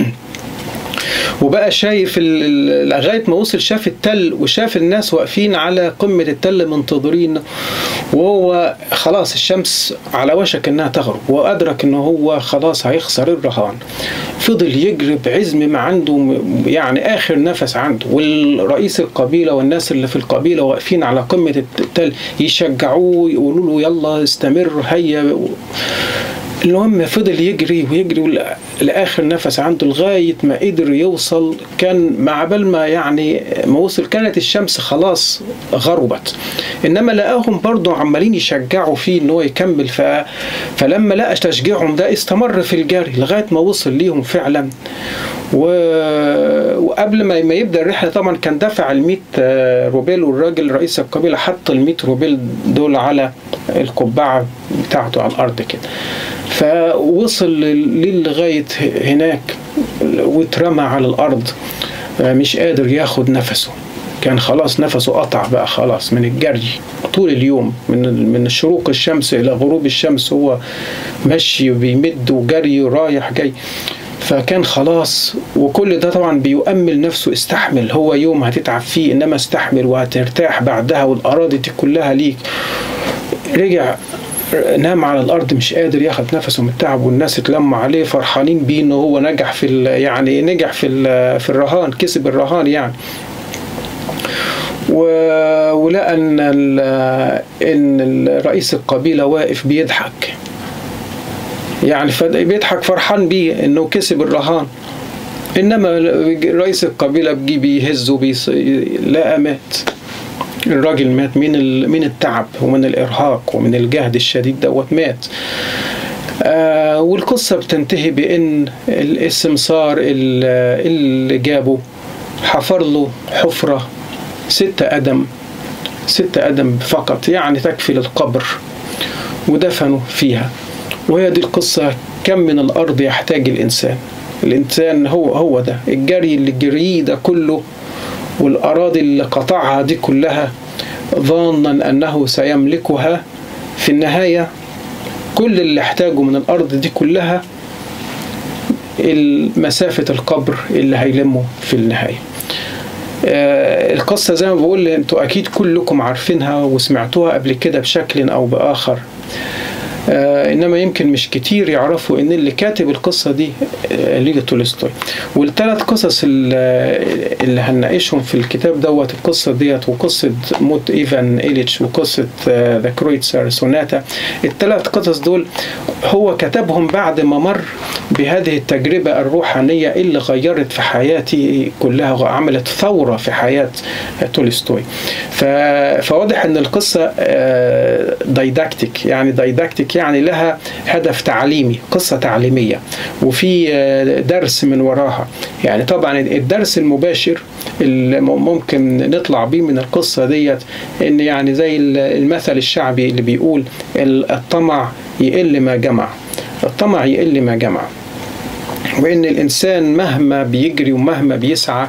وبقى شايف لغايه ما وصل شاف التل وشاف الناس واقفين على قمه التل منتظرين وهو خلاص الشمس على وشك انها تغرب وادرك ان هو خلاص هيخسر الرهان فضل يجري بعزم ما عنده يعني اخر نفس عنده والرئيس القبيله والناس اللي في القبيله واقفين على قمه التل يشجعوه يقولوا له يلا استمر هيا المهم فضل يجري ويجري لاخر نفس عنده لغايه ما قدر يوصل كان مع بال ما يعني ما وصل كانت الشمس خلاص غربت انما لقاهم برضه عمالين يشجعوا فيه ان هو يكمل ف... فلما لقى تشجيعهم ده استمر في الجري لغايه ما وصل ليهم فعلا و... وقبل ما ما يبدا الرحله طبعا كان دفع ال 100 روبيل والراجل رئيس القبيله حط ال 100 روبيل دول على القبعه بتاعته على الارض كده فوصل لغايه هناك واترمى على الارض مش قادر ياخد نفسه كان خلاص نفسه قطع بقى خلاص من الجري طول اليوم من من شروق الشمس الى غروب الشمس هو ماشي بيمد وجري رايح جاي فكان خلاص وكل ده طبعا بيؤمل نفسه استحمل هو يوم هتتعب فيه انما استحمل وهترتاح بعدها والاراضي دي كلها ليك رجع نام على الارض مش قادر ياخد نفسه من التعب والناس اتلموا عليه فرحانين بيه ان هو نجح في يعني نجح في في الرهان كسب الرهان يعني ولقى ان ان رئيس القبيله واقف بيضحك يعني بيضحك فرحان بيه انه كسب الرهان انما رئيس القبيله بيجي بيهزه بيص... لقى مات الراجل مات من من التعب ومن الارهاق ومن الجهد الشديد دوت مات آه والقصة بتنتهي بأن السمسار اللي جابه حفر له حفرة ستة قدم ستة قدم فقط يعني تكفي للقبر ودفنوا فيها وهي دي القصة كم من الأرض يحتاج الإنسان الإنسان هو هو ده الجري اللي جريه ده كله والأراضي اللي قطعها دي كلها ظانا أنه سيملكها في النهاية كل اللي احتاجه من الأرض دي كلها مسافة القبر اللي هيلمه في النهاية القصة زي ما بقول انتوا أكيد كلكم عارفينها وسمعتوها قبل كده بشكل أو بآخر آه انما يمكن مش كتير يعرفوا ان اللي كاتب القصه دي آه ليو تولستوي والثلاث قصص اللي هنناقشهم في الكتاب دوت القصه ديت وقصه موت ايفان إيليتش وقصه ذا آه كرويتسر سوناتا الثلاث قصص دول هو كتبهم بعد ما مر بهذه التجربه الروحانيه اللي غيرت في حياتي كلها عملت ثوره في حياه تولستوي فواضح ان القصه دايداكتيك يعني دايداكتيك يعني لها هدف تعليمي قصة تعليمية وفي درس من وراها يعني طبعا الدرس المباشر اللي ممكن نطلع بيه من القصة ديت ان يعني زي المثل الشعبي اللي بيقول الطمع يقل ما جمع الطمع يقل ما جمع وان الانسان مهما بيجري ومهما بيسعى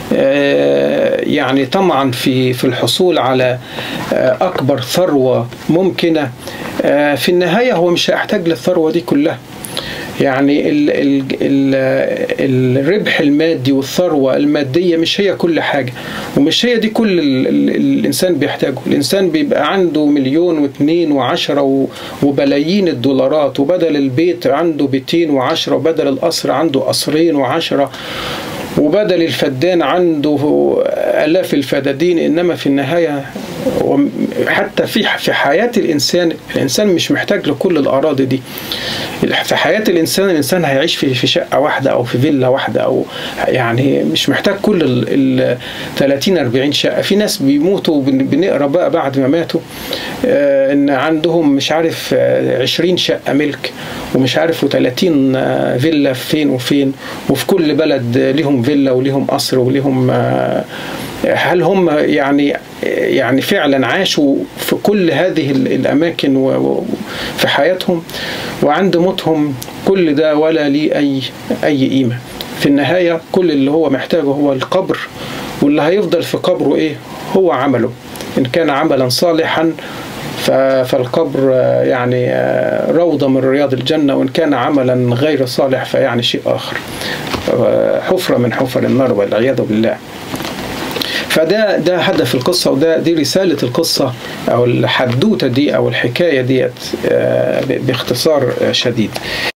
يعني طمعا في في الحصول على اكبر ثروه ممكنه في النهايه هو مش هيحتاج للثروه دي كلها يعني ال ال ال الربح المادي والثروة المادية مش هي كل حاجة ومش هي دي كل ال ال الإنسان بيحتاجه الإنسان بيبقى عنده مليون واثنين وعشرة وبلايين الدولارات وبدل البيت عنده بيتين وعشرة وبدل القصر عنده قصرين وعشرة وبدل الفدان عنده آلاف الفدادين إنما في النهاية حتى في في حياه الانسان الانسان مش محتاج لكل الاراضي دي في حياه الانسان الانسان هيعيش في في شقه واحده او في فيلا واحده او يعني مش محتاج كل ال 30 40 شقه في ناس بيموتوا بنقرا بقى بعد ما ماتوا ان عندهم مش عارف 20 شقه ملك ومش عارف و30 فيلا فين وفين وفي كل بلد ليهم فيلا وليهم قصر وليهم هل هم يعني يعني فعلا عاشوا في كل هذه الاماكن في حياتهم وعند موتهم كل ده ولا ليه اي اي قيمه في النهايه كل اللي هو محتاجه هو القبر واللي هيفضل في قبره ايه هو عمله ان كان عملا صالحا فالقبر يعني روضة من رياض الجنة وإن كان عملا غير صالح فيعني شيء آخر حفرة من حفر النار والعياذ بالله فده ده هدف القصة وده دي رسالة القصة أو الحدوتة دي أو الحكاية ديت باختصار شديد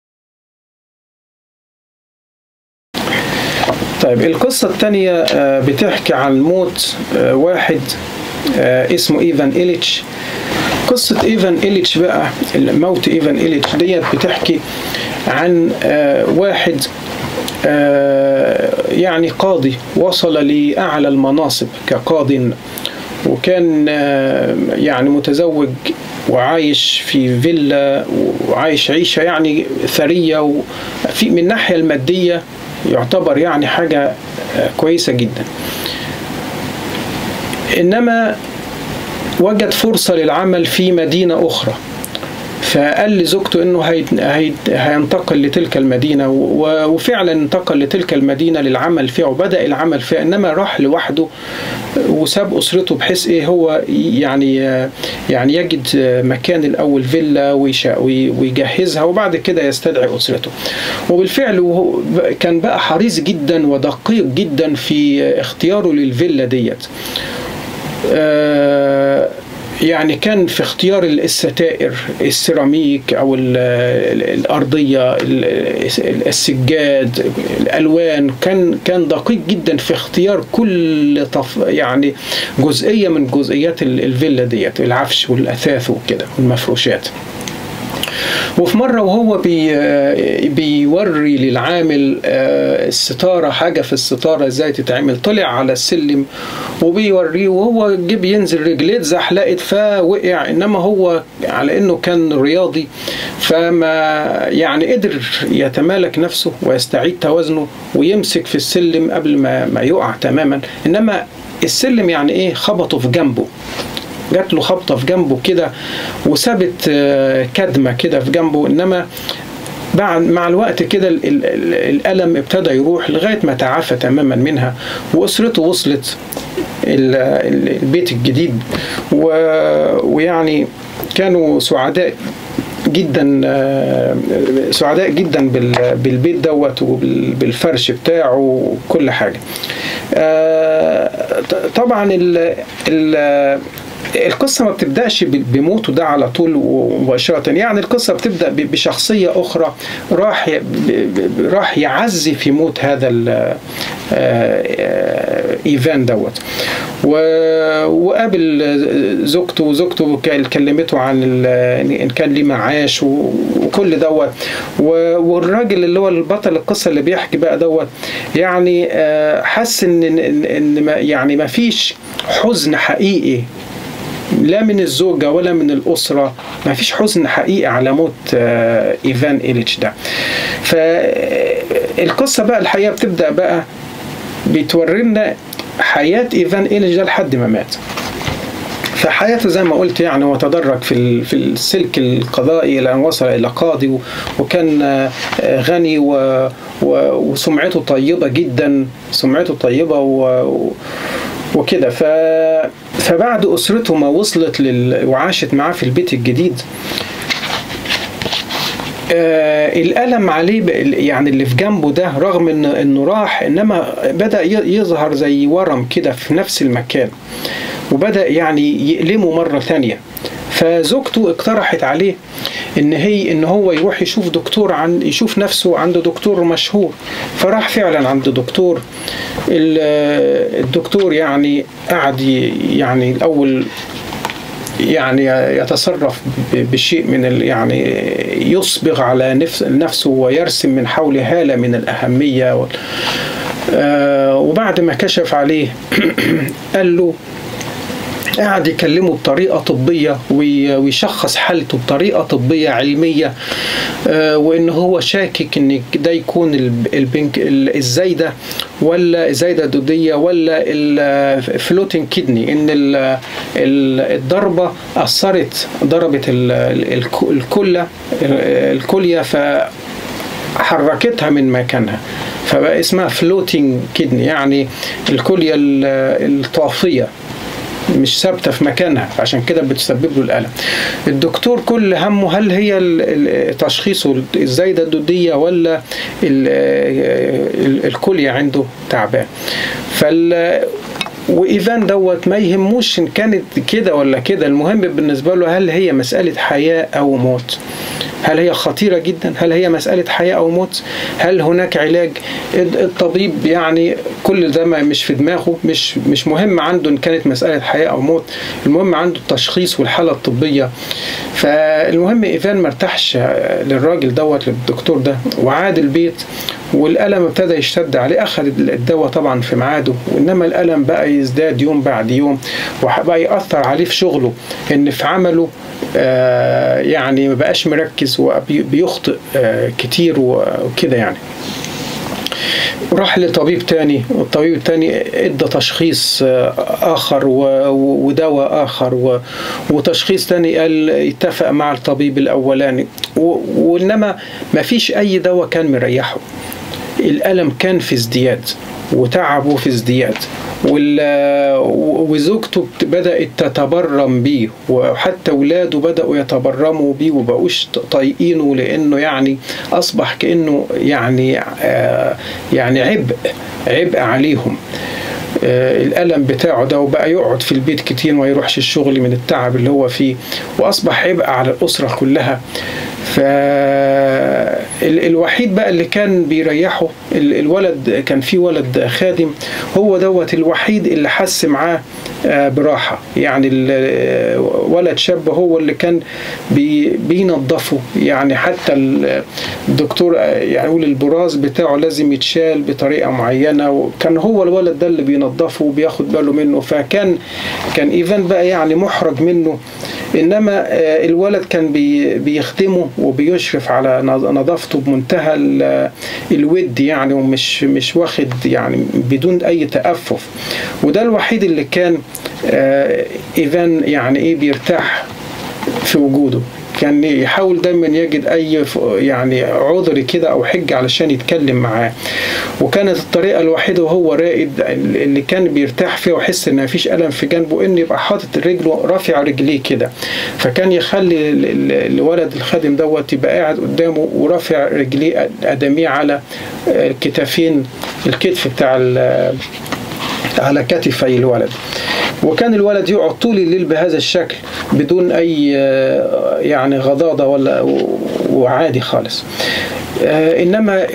طيب القصة الثانية بتحكي عن موت واحد اسمه إيفان إيليتش قصة إيفان إيليتش بقى موت إيفان إيليتش ديت بتحكي عن واحد يعني قاضي وصل لأعلى المناصب كقاض وكان يعني متزوج وعايش في فيلا وعايش عيشة يعني ثرية وفي من الناحية المادية يعتبر يعني حاجة كويسة جدا إنما وجد فرصة للعمل في مدينة أخرى فقال لزوجته انه هي هي هينتقل لتلك المدينه وفعلا انتقل لتلك المدينه للعمل فيها وبدا العمل فيها انما راح لوحده وساب اسرته بحيث ايه هو يعني يعني يجد مكان الاول فيلا ويجهزها وبعد كده يستدعي اسرته وبالفعل كان بقى حريص جدا ودقيق جدا في اختياره للفيلا ديت آه يعني كان في اختيار الستائر السيراميك او الارضيه السجاد الالوان كان كان دقيق جدا في اختيار كل طف يعني جزئيه من جزئيات الفيلا ديت العفش والاثاث وكده والمفروشات وفي مرة وهو بي بيوري للعامل الستارة حاجة في الستارة ازاي تتعمل طلع على السلم وبيوريه وهو جه بينزل رجليه اتزحلقت فوقع انما هو على انه كان رياضي فما يعني قدر يتمالك نفسه ويستعيد توازنه ويمسك في السلم قبل ما ما يقع تماما انما السلم يعني ايه خبطه في جنبه جات له خبطه في جنبه كده وسابت كدمه كده في جنبه انما بعد مع الوقت كده الالم ابتدى يروح لغايه ما تعافى تماما منها واسرته وصلت البيت الجديد ويعني كانوا سعداء جدا سعداء جدا بالبيت دوت وبالفرش بتاعه وكل حاجه طبعا ال ال القصه ما بتبداش بموته ده على طول مباشره يعني القصه بتبدا بشخصيه اخرى راح راح يعزي في موت هذا ايفان دوت وقابل زوجته وزوجته كلمته عن ان كان ليه معاش وكل دوت والراجل اللي هو البطل القصه اللي بيحكي بقى دوت يعني حس ان ان يعني ما فيش حزن حقيقي لا من الزوجة ولا من الأسرة ما فيش حزن حقيقي على موت إيفان إيليتش ده فالقصة بقى الحقيقة بتبدأ بقى بتورينا حياة إيفان إيليتش ده لحد ما مات فحياته زي ما قلت يعني هو تدرج في في السلك القضائي الى ان وصل الى قاضي وكان غني وسمعته طيبه جدا سمعته طيبه و وكده ف فبعد اسرته ما وصلت لل... وعاشت معاه في البيت الجديد آه الألم عليه يعني اللي في جنبه ده رغم إن إنه راح إنما بدأ يظهر زي ورم كده في نفس المكان وبدأ يعني يألمه مرة ثانية فزوجته اقترحت عليه ان هي ان هو يروح يشوف دكتور عن يشوف نفسه عند دكتور مشهور فراح فعلا عند دكتور الدكتور يعني قعد يعني الاول يعني يتصرف بشيء من يعني يصبغ على نفس نفسه ويرسم من حول هالة من الأهمية وبعد ما كشف عليه قال له قاعد يكلمه بطريقة طبية ويشخص حالته بطريقة طبية علمية وإن هو شاكك إن ده يكون البنك الزايدة ولا الزايدة الدودية ولا الفلوتين كدني إن الضربة أثرت ضربت الكلة الكلية فحركتها من مكانها فبقى اسمها فلوتينج كدني يعني الكلية الطافية مش ثابته في مكانها عشان كده بتسبب له الالم الدكتور كل همه هل هي تشخيصه الزايده الدوديه ولا الكليه عنده تعبان فال وايفان دوت ما يهموش ان كانت كده ولا كده المهم بالنسبه له هل هي مساله حياه او موت هل هي خطيرة جدا؟ هل هي مسألة حياة أو موت؟ هل هناك علاج؟ الطبيب يعني كل ده مش في دماغه مش مش مهم عنده إن كانت مسألة حياة أو موت، المهم عنده التشخيص والحالة الطبية. فالمهم إيفان ما ارتاحش للراجل دوت للدكتور ده وعاد البيت والألم ابتدى يشتد عليه أخذ الدواء طبعا في ميعاده وإنما الألم بقى يزداد يوم بعد يوم وبقى يأثر عليه في شغله إن في عمله آه يعني ما بقاش مركز وبيخطئ آه كتير وكده يعني راح لطبيب تاني والطبيب التاني ادى تشخيص اخر ودواء اخر وتشخيص تاني قال اتفق مع الطبيب الاولاني وانما ما فيش اي دواء كان مريحه الالم كان في ازدياد وتعبه في ازدياد وزوجته بدأت تتبرم بيه وحتى ولاده بدأوا يتبرموا بيه وبقوش طايقينه لأنه يعني أصبح كأنه يعني آه يعني عبء عبء عليهم آه الألم بتاعه ده وبقى يقعد في البيت كتير وما يروحش الشغل من التعب اللي هو فيه وأصبح عبء على الأسرة كلها فالوحيد بقى اللي كان بيريحه الولد كان في ولد خادم هو دوت الوحيد اللي حس معاه براحة يعني ولد شاب هو اللي كان بي بينظفه يعني حتى الدكتور يعني يقول البراز بتاعه لازم يتشال بطريقة معينة وكان هو الولد ده اللي بينظفه وبياخد باله منه فكان كان ايفان بقى يعني محرج منه انما الولد كان بي بيخدمه وبيشرف على نظافته بمنتهى الود يعني ومش مش واخد يعني بدون اي تأفف وده الوحيد اللي كان ايفان يعني ايه بيرتاح في وجوده كان يحاول دايما يجد اي يعني عذر كده او حجه علشان يتكلم معاه وكانت الطريقه الوحيده وهو راقد اللي كان بيرتاح فيها ويحس ان مفيش الم في جنبه انه يبقى حاطط رجله رافع رجليه كده فكان يخلي الولد الخادم دوت يبقى قاعد قدامه ورافع رجليه الادميه على كتافين الكتف بتاع على كتفي الولد وكان الولد يقعد طول الليل بهذا الشكل بدون اي يعني غضاضه ولا وعادي خالص انما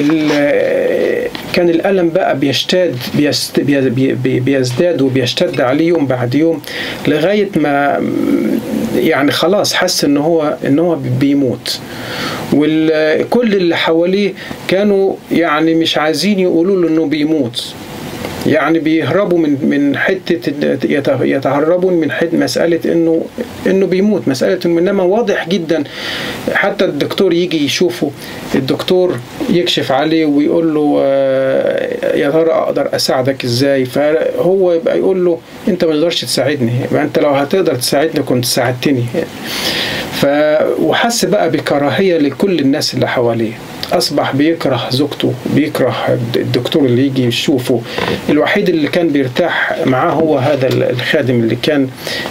كان الالم بقى بيشتد بيزداد وبيشتد عليه يوم بعد يوم لغايه ما يعني خلاص حس ان هو ان هو بيموت وكل اللي حواليه كانوا يعني مش عايزين يقولوا له انه بيموت يعني بيهربوا من من حته يتهربون من حته مساله انه انه بيموت مساله انما واضح جدا حتى الدكتور يجي يشوفه الدكتور يكشف عليه ويقول له يا ترى اقدر اساعدك ازاي فهو يبقى يقول له انت ما تقدرش تساعدني ما انت لو هتقدر تساعدني كنت ساعدتني ف وحس بقى بكراهيه لكل الناس اللي حواليه اصبح بيكره زوجته بيكره الدكتور اللي يجي يشوفه الوحيد اللي كان بيرتاح معاه هو هذا الخادم اللي كان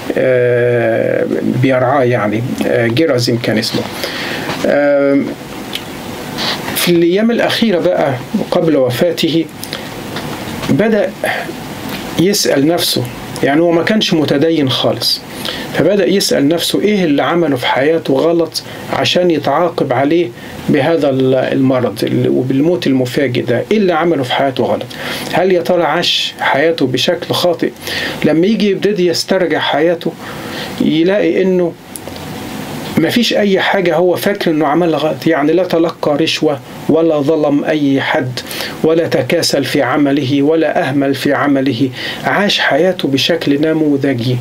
بيرعاه يعني جيرازيم كان اسمه في الايام الاخيره بقى قبل وفاته بدا يسال نفسه يعني هو ما كانش متدين خالص فبدأ يسأل نفسه إيه اللي عمله في حياته غلط عشان يتعاقب عليه بهذا المرض وبالموت المفاجئ ده إيه اللي عمله في حياته غلط هل يا ترى عاش حياته بشكل خاطئ لما يجي يبتدي يسترجع حياته يلاقي إنه مفيش أي حاجة هو فاكر إنه عملها غلط يعني لا تلقى رشوة ولا ظلم أي حد ولا تكاسل في عمله ولا أهمل في عمله عاش حياته بشكل نموذجي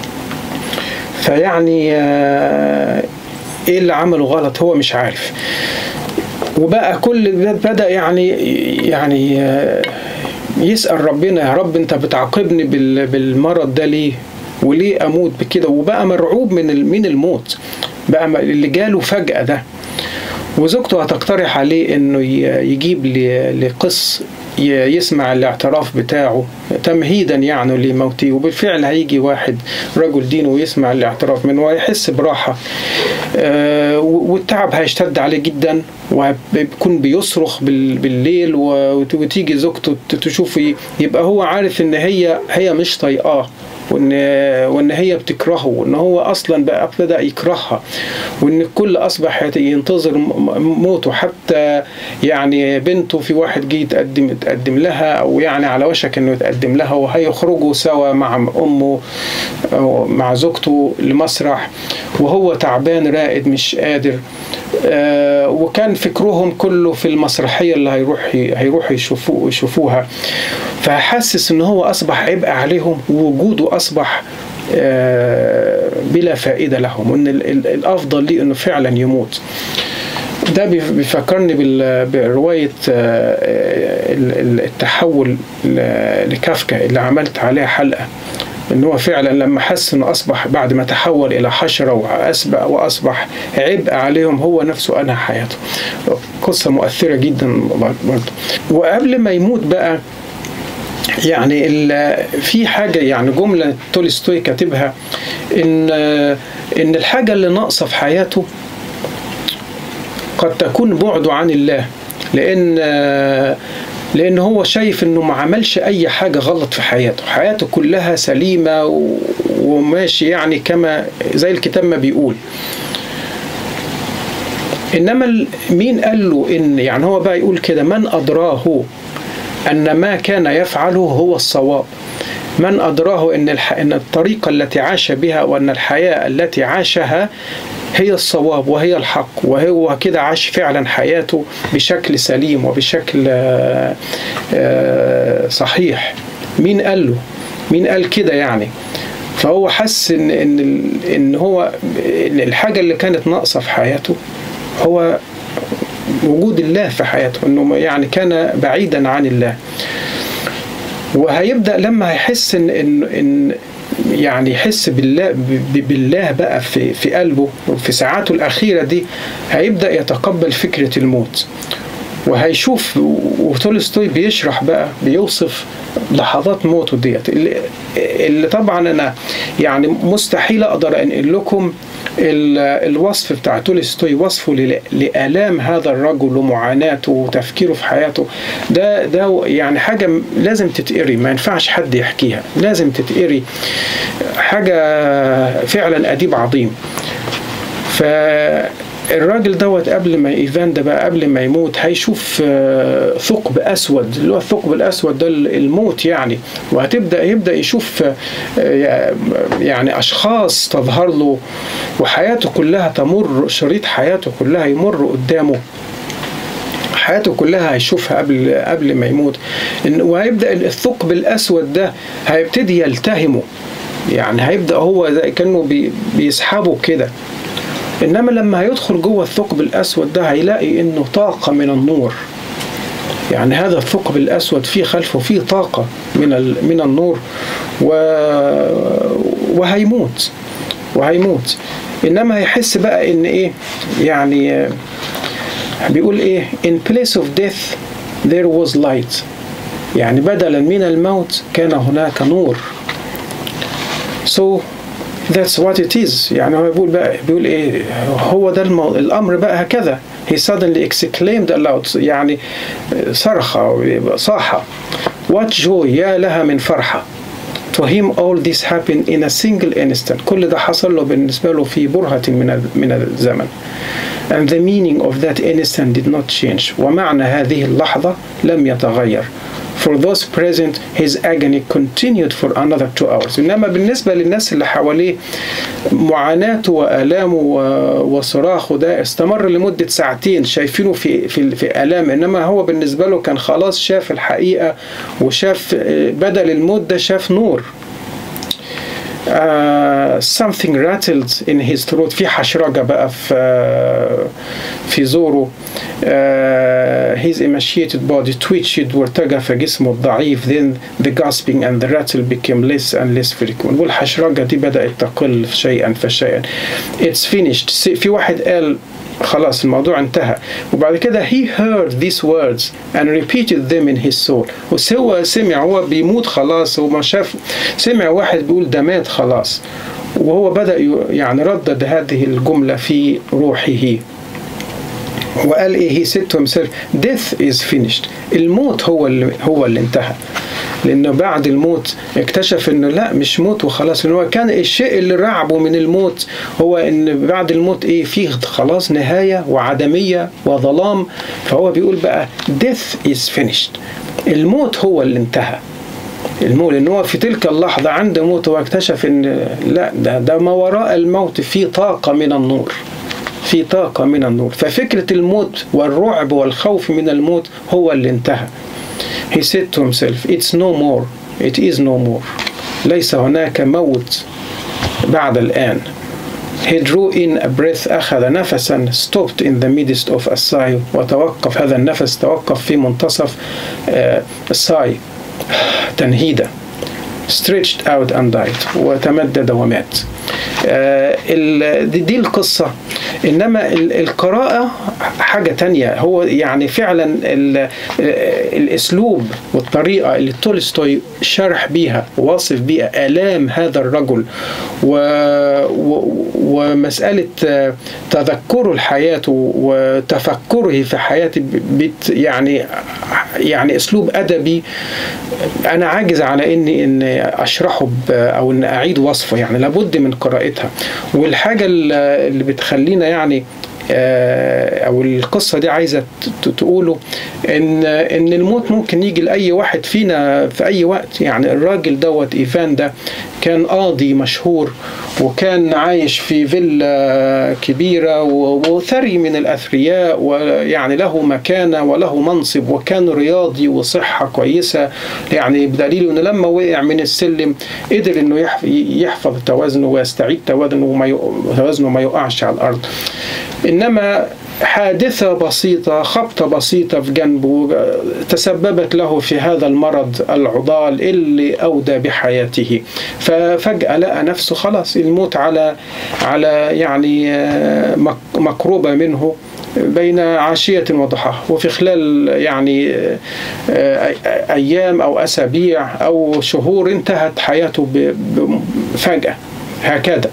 فيعني ايه اللي عمله غلط هو مش عارف وبقى كل بدا يعني يعني يسال ربنا يا رب انت بتعاقبني بالمرض ده ليه وليه اموت بكده وبقى مرعوب من من الموت بقى اللي جاله فجاه ده وزوجته هتقترح عليه انه يجيب لقس يسمع الاعتراف بتاعه تمهيدا يعني لموته وبالفعل هيجي واحد رجل دين ويسمع الاعتراف منه ويحس براحة والتعب هيشتد عليه جدا وبيكون بيصرخ بالليل وتيجي زوجته تشوف يبقى هو عارف ان هي هي مش طايقاه وان وان هي بتكرهه وان هو اصلا بقى ابتدى يكرهها وان الكل اصبح ينتظر موته حتى يعني بنته في واحد جه يتقدم يتقدم لها او يعني على وشك انه يتقدم لها وهيخرجوا سوا مع امه أو مع زوجته لمسرح وهو تعبان رائد مش قادر آه وكان فكرهم كله في المسرحيه اللي هيروح هيروحوا يشوفوه يشوفوها فحاسس ان هو اصبح عبء عليهم ووجوده اصبح آه بلا فائده لهم وان الافضل ليه انه فعلا يموت ده بيفكرني برواية التحول لكافكا اللي عملت عليها حلقة ان هو فعلا لما حس انه اصبح بعد ما تحول الى حشره واسبق واصبح عبء عليهم هو نفسه انهى حياته قصه مؤثره جدا برضه وقبل ما يموت بقى يعني في حاجة يعني جملة تولستوي كاتبها إن إن الحاجة اللي ناقصة في حياته قد تكون بعده عن الله لأن لأن هو شايف إنه ما عملش أي حاجة غلط في حياته، حياته كلها سليمة وماشي يعني كما زي الكتاب ما بيقول. إنما مين قال له إن يعني هو بقى يقول كده من أدراه أن ما كان يفعله هو الصواب من أدراه أن, الح... أن الطريقة التي عاش بها وأن الحياة التي عاشها هي الصواب وهي الحق وهو كده عاش فعلا حياته بشكل سليم وبشكل صحيح مين قال له مين قال كده يعني فهو حس ان ان ان هو إن الحاجه اللي كانت ناقصه في حياته هو وجود الله في حياته انه يعني كان بعيدا عن الله وهيبدا لما هيحس ان ان, إن يعني يحس بالله بالله بقى في في قلبه وفي ساعاته الاخيره دي هيبدا يتقبل فكره الموت وهيشوف وتولستوي بيشرح بقى بيوصف لحظات موته ديت اللي, اللي طبعا انا يعني مستحيل اقدر انقل لكم الوصف بتاع تولستوي وصفه لآلام هذا الرجل ومعاناته وتفكيره في حياته ده ده يعني حاجة لازم تتقري ما ينفعش حد يحكيها لازم تتقري حاجة فعلا أديب عظيم ف الراجل دوت قبل ما ايفان ده بقى قبل ما يموت هيشوف ثقب اسود اللي هو الثقب الاسود ده الموت يعني وهتبدا يبدا يشوف يعني اشخاص تظهر له وحياته كلها تمر شريط حياته كلها يمر قدامه حياته كلها هيشوفها قبل قبل ما يموت وهيبدا الثقب الاسود ده هيبتدي يلتهمه يعني هيبدا هو زي كانه بي بيسحبه كده انما لما هيدخل جوه الثقب الاسود ده هيلاقي انه طاقه من النور يعني هذا الثقب الاسود فيه خلفه فيه طاقه من من النور و... وهيموت وهيموت انما هيحس بقى ان ايه يعني بيقول ايه in place of death there was light يعني بدلا من الموت كان هناك نور so that's what it is يعني هو بيقول بقى بيقول ايه هو ده المو... الامر بقى هكذا he suddenly exclaimed aloud يعني صرخ صاح what joy يا لها من فرحة to him all this happened in a single instant كل ده حصل له بالنسبة له في برهة من من الزمن and the meaning of that instant did not change ومعنى هذه اللحظة لم يتغير for those present his agony continued for another two hours إنما بالنسبة للناس اللي حواليه معاناته وآلامه وصراخه ده استمر لمدة ساعتين شايفينه في في في آلام إنما هو بالنسبة له كان خلاص شاف الحقيقة وشاف بدل الموت ده شاف نور Uh, something rattled in his throat في حشرجة بقى في uh, في زوره uh, his emaciated body twitched وارتجى في جسمه الضعيف then the gasping and the rattle became less and less frequent والحشرجة دي بدأت تقل شيئا فشيئا it's finished في واحد قال خلاص الموضوع انتهى وبعد كده he heard these words and repeated them in his soul وهو سمع هو بيموت خلاص وما شاف سمع واحد بيقول ده مات خلاص وهو بدأ يعني ردد هذه الجملة في روحه وقال ايه he said to himself death is finished الموت هو اللي هو اللي انتهى لانه بعد الموت اكتشف انه لا مش موت وخلاص لانه هو كان الشيء اللي رعبه من الموت هو ان بعد الموت ايه فيه خلاص نهايه وعدميه وظلام فهو بيقول بقى death is finished الموت هو اللي انتهى الموت لان هو في تلك اللحظه عند موت هو اكتشف ان لا ده ده ما وراء الموت في طاقه من النور في طاقة من النور ففكرة الموت والرعب والخوف من الموت هو اللي انتهى He said to himself It's no more It is no more ليس هناك موت بعد الآن He drew in a breath أخذ نفسا stopped in the midst of a sigh وتوقف هذا النفس توقف في منتصف الساي تنهيدة stretched out and died وتمدد ومات دي القصة إنما القراءة حاجة تانية هو يعني فعلا الأسلوب والطريقة اللي تولستوي شرح بيها وواصف بيها آلام هذا الرجل و ومسألة تذكره لحياته وتفكره في حياته بت يعني يعني أسلوب أدبي أنا عاجز على إني إن أشرحه أو إن أعيد وصفه يعني لابد من قراءتها والحاجة اللي بتخلينا يعني او القصه دي عايزه تقوله ان ان الموت ممكن يجي لاي واحد فينا في اي وقت يعني الراجل دوت ايفان ده كان قاضي مشهور وكان عايش في فيلا كبيره وثري من الاثرياء ويعني له مكانه وله منصب وكان رياضي وصحه كويسه يعني بدليل انه لما وقع من السلم قدر انه يحفظ توازنه ويستعيد توازنه وما توازنه ما يقعش على الارض انما حادثة بسيطة خبطة بسيطة في جنبه تسببت له في هذا المرض العضال اللي أودى بحياته ففجأة لقى نفسه خلاص الموت على على يعني مقروبة منه بين عشية وضحاها وفي خلال يعني أيام أو أسابيع أو شهور انتهت حياته فجأة هكذا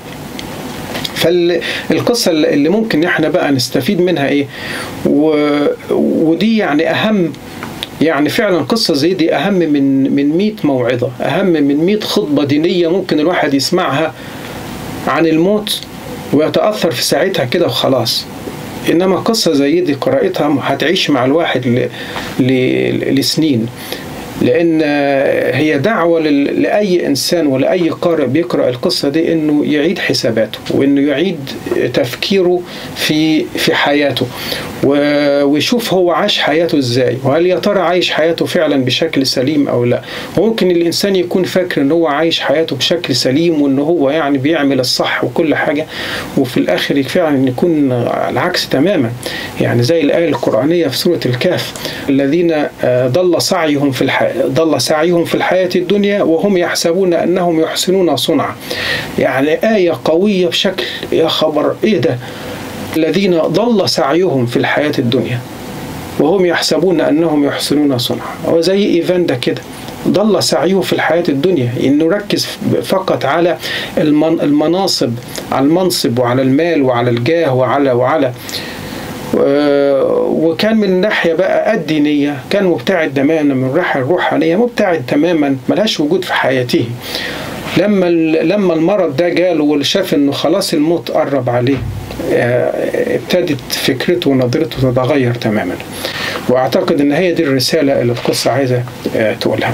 فالقصة اللي ممكن احنا بقى نستفيد منها ايه و... ودي يعني اهم يعني فعلا قصة زي دي أهم من من 100 موعظة أهم من 100 خطبة دينية ممكن الواحد يسمعها عن الموت ويتأثر في ساعتها كده وخلاص إنما قصة زي دي قراءتها هتعيش مع الواحد ل... ل... لسنين لأن هي دعوة لأي إنسان ولأي قارئ بيقرأ القصة دي إنه يعيد حساباته وإنه يعيد تفكيره في في حياته ويشوف هو عاش حياته إزاي وهل يا ترى عايش حياته فعلا بشكل سليم أو لا وممكن الإنسان يكون فاكر إن هو عايش حياته بشكل سليم وإن هو يعني بيعمل الصح وكل حاجة وفي الآخر فعلا يكون العكس تماما يعني زي الآية القرآنية في سورة الكهف الذين ضل سعيهم في الحياة ضل سعيهم في الحياة الدنيا وهم يحسبون أنهم يحسنون صنعا يعني آية قوية بشكل يا خبر إيه ده الذين ضل سعيهم في الحياة الدنيا وهم يحسبون أنهم يحسنون صنعا وزي إيفان ده كده ضل سعيه في الحياة الدنيا إنه ركز فقط على المناصب على المنصب وعلى المال وعلى الجاه وعلى وعلى وكان من ناحية بقى الدينية كان مبتعد تماما من الناحية الروحانية مبتعد تماما ملهاش وجود في حياته لما لما المرض ده جاله وشاف انه خلاص الموت قرب عليه ابتدت فكرته ونظرته تتغير تماما واعتقد ان هي دي الرساله اللي القصه عايزه تقولها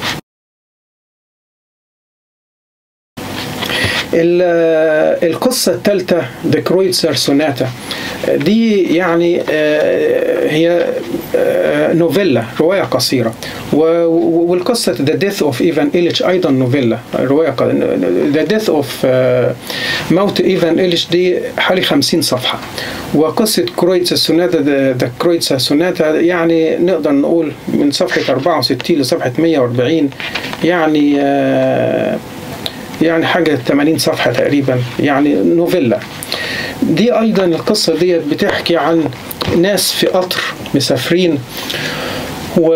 القصة الثالثة ذا كرويتسر سوناتا دي يعني هي نوفيلا رواية قصيرة والقصة ذا ديث اوف ايفان إيليتش أيضا نوفيلا رواية ذا ديث اوف موت ايفان إيليتش دي حوالي 50 صفحة وقصة كرويتسر سوناتا ذا كرويتسر سوناتا يعني نقدر نقول من صفحة 64 لصفحة 140 يعني يعني حاجة 80 صفحة تقريبا يعني نوفيلا دي أيضا القصة ديت بتحكي عن ناس في قطر مسافرين و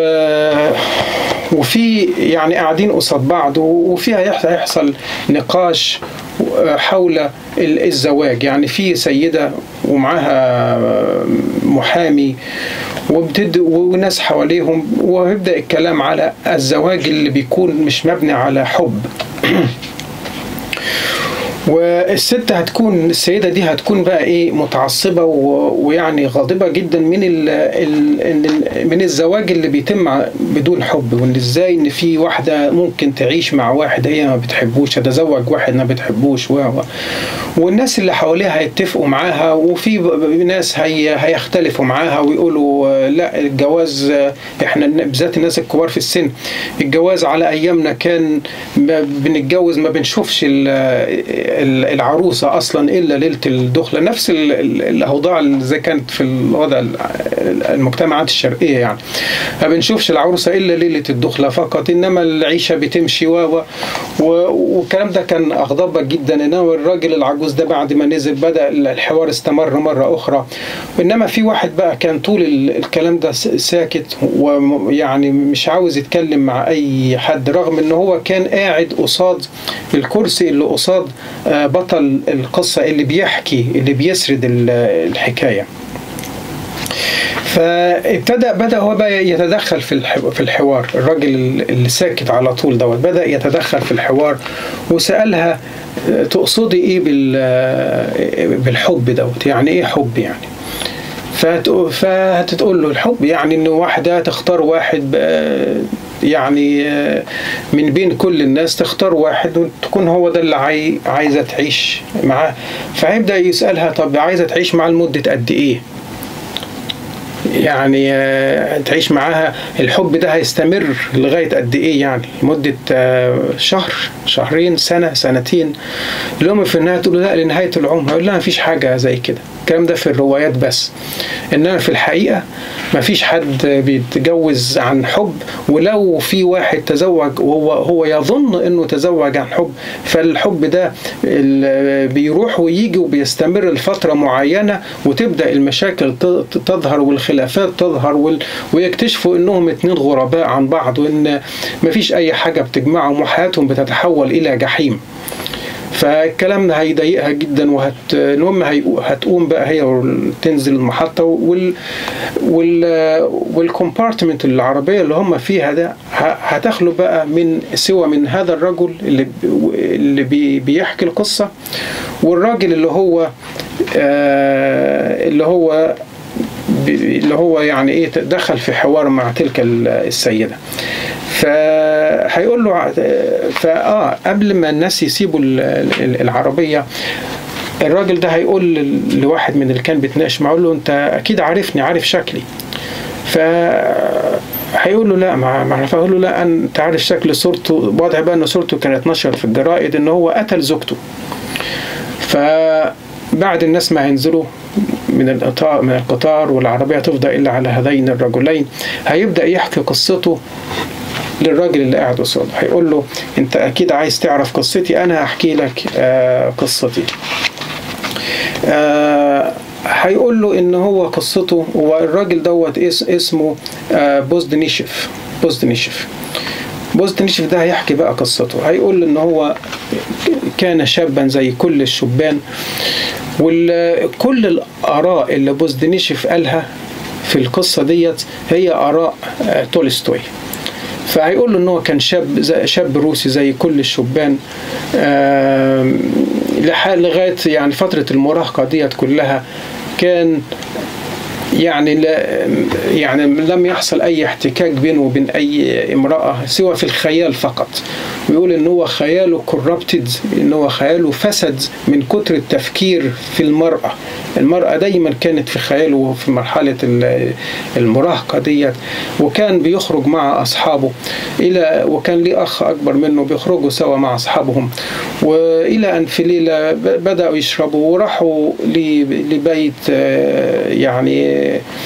وفي يعني قاعدين قصاد بعض وفيها هيحصل نقاش حول الزواج يعني في سيدة ومعاها محامي وبتد وناس حواليهم ويبدأ الكلام على الزواج اللي بيكون مش مبني على حب والست هتكون السيده دي هتكون بقى ايه متعصبه ويعني غاضبه جدا من ال ال من الزواج اللي بيتم بدون حب وان ازاي ان في واحده ممكن تعيش مع واحد هي ما بتحبوش تتزوج واحد ما بتحبوش و والناس اللي حواليها هيتفقوا معاها وفي ناس هي هيختلفوا معاها ويقولوا لا الجواز احنا بالذات الناس الكبار في السن الجواز على ايامنا كان بنتجوز ما بنشوفش العروسه اصلا الا ليله الدخله نفس الاوضاع زي كانت في الوضع المجتمعات الشرقيه يعني ما بنشوفش العروسه الا ليله الدخله فقط انما العيشه بتمشي و والكلام ده كان اغضب جدا انما الراجل العجوز ده بعد ما نزل بدا الحوار استمر مره اخرى انما في واحد بقى كان طول الكلام ده ساكت ويعني مش عاوز يتكلم مع اي حد رغم ان هو كان قاعد قصاد الكرسي اللي قصاد بطل القصة اللي بيحكي اللي بيسرد الحكاية فابتدى بدا هو بقى يتدخل في في الحوار الراجل اللي ساكت على طول دوت بدا يتدخل في الحوار وسالها تقصدي ايه بالحب دوت يعني ايه حب يعني فهتتقول له الحب يعني ان واحده تختار واحد يعني من بين كل الناس تختار واحد وتكون هو ده اللي عاي... عايزه تعيش معاه فهيبدا يسالها طب عايزه تعيش معاه لمده قد ايه يعني تعيش معاها الحب ده هيستمر لغاية قد إيه يعني مدة شهر شهرين سنة سنتين الأم في النهاية تقول لا لنهاية العمر يقول لها مفيش حاجة زي كده الكلام ده في الروايات بس إنما في الحقيقة مفيش حد بيتجوز عن حب ولو في واحد تزوج وهو هو يظن إنه تزوج عن حب فالحب ده بيروح ويجي وبيستمر لفترة معينة وتبدأ المشاكل تظهر والخلافات الخلافات تظهر وال... ويكتشفوا انهم اتنين غرباء عن بعض وان مفيش اي حاجه بتجمعهم وحياتهم بتتحول الى جحيم فالكلام ده هيضايقها جدا وهت المهم هي... هتقوم بقى هي تنزل المحطه وال وال والكومبارتمنت العربيه اللي هم فيها ده هتخلو بقى من سوى من هذا الرجل اللي اللي بي... بيحكي القصه والراجل اللي هو آه اللي هو اللي هو يعني ايه دخل في حوار مع تلك السيده فهيقول له فاه قبل ما الناس يسيبوا العربيه الراجل ده هيقول لواحد من اللي كان بيتناقش معاه له انت اكيد عارفني عارف شكلي ف هيقول له لا ما ما فيقول له لا انت عارف شكل صورته واضح بقى ان صورته كانت نشرت في الجرائد ان هو قتل زوجته فبعد الناس ما هينزلوا من القطار من القطار والعربية تفضى إلا على هذين الرجلين هيبدأ يحكي قصته للراجل اللي قاعد قصاده هيقول له انت اكيد عايز تعرف قصتي انا هحكي لك آه قصتي آه هيقول له ان هو قصته هو الراجل دوت اس اسمه آه بوزدنيشف بوزدنيشف بوزدنيشف ده هيحكي بقى قصته هيقول ان هو كان شابا زي كل الشبان وكل الاراء اللي بوزدنيشف قالها في القصه ديت هي اراء تولستوي فهيقول له ان هو كان شاب شاب روسي زي كل الشبان لغايه يعني فتره المراهقه ديت كلها كان يعني لا يعني لم يحصل اي احتكاك بينه وبين اي امراه سوى في الخيال فقط ويقول ان هو خياله كوربتد ان هو خياله فسد من كتر التفكير في المراه المراه دايما كانت في خياله في مرحله المراهقه ديت وكان بيخرج مع اصحابه الى وكان ليه اخ اكبر منه بيخرجوا سوا مع اصحابهم والى ان في ليله بداوا يشربوا وراحوا لبيت يعني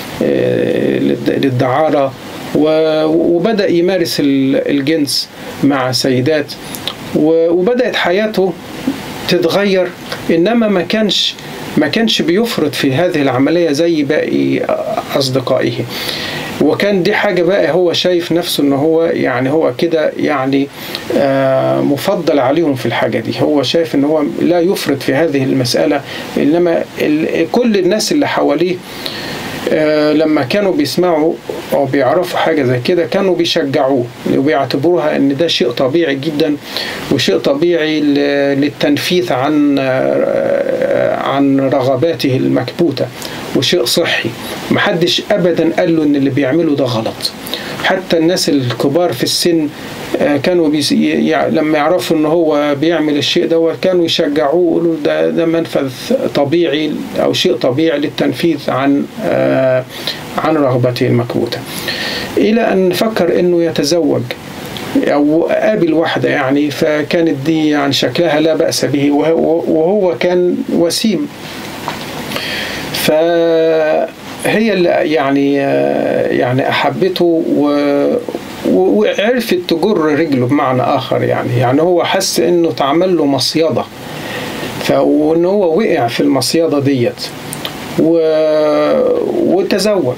للدعارة وبدأ يمارس الجنس مع سيدات وبدأت حياته تتغير إنما ما كانش ما كانش بيفرط في هذه العملية زي باقي أصدقائه وكان دي حاجة بقى هو شايف نفسه ان هو يعني هو كده يعني آه مفضل عليهم في الحاجة دي هو شايف ان هو لا يفرط في هذه المسألة انما كل الناس اللي حواليه آه لما كانوا بيسمعوا او بيعرفوا حاجه زي كده كانوا بيشجعوه وبيعتبروها ان ده شيء طبيعي جدا وشيء طبيعي للتنفيذ عن آه عن رغباته المكبوته وشيء صحي محدش ابدا قال له ان اللي بيعمله ده غلط حتى الناس الكبار في السن كانوا بيس... يع... لما يعرفوا ان هو بيعمل الشيء ده كانوا يشجعوه ويقولوا ده ده منفذ طبيعي او شيء طبيعي للتنفيذ عن آه عن رغبته المكبوته الى ان فكر انه يتزوج او قابل واحده يعني فكانت دي يعني شكلها لا باس به وهو كان وسيم فهي اللي يعني يعني احبته و وعرفت تجر رجله بمعنى اخر يعني يعني هو حس انه اتعمل له مصيده فان هو وقع في المصيده ديت و... وتزوج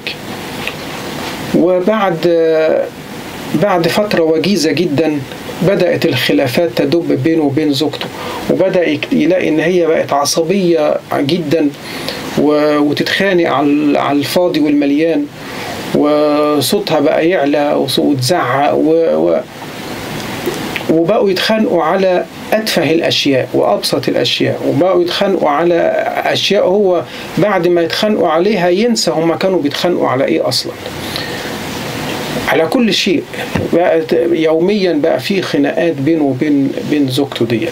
وبعد بعد فتره وجيزه جدا بدأت الخلافات تدب بينه وبين زوجته وبدأ يلاقي إن هي بقت عصبية جدا وتتخانق على الفاضي والمليان وصوتها بقى يعلى وتزعق و... و... وبقوا يتخانقوا على أتفه الأشياء وأبسط الأشياء وبقوا يتخانقوا على أشياء هو بعد ما يتخانقوا عليها ينسى هما كانوا بيتخانقوا على إيه أصلا على كل شيء بقى يوميا بقى في خناقات بينه وبين بين زوجته ديت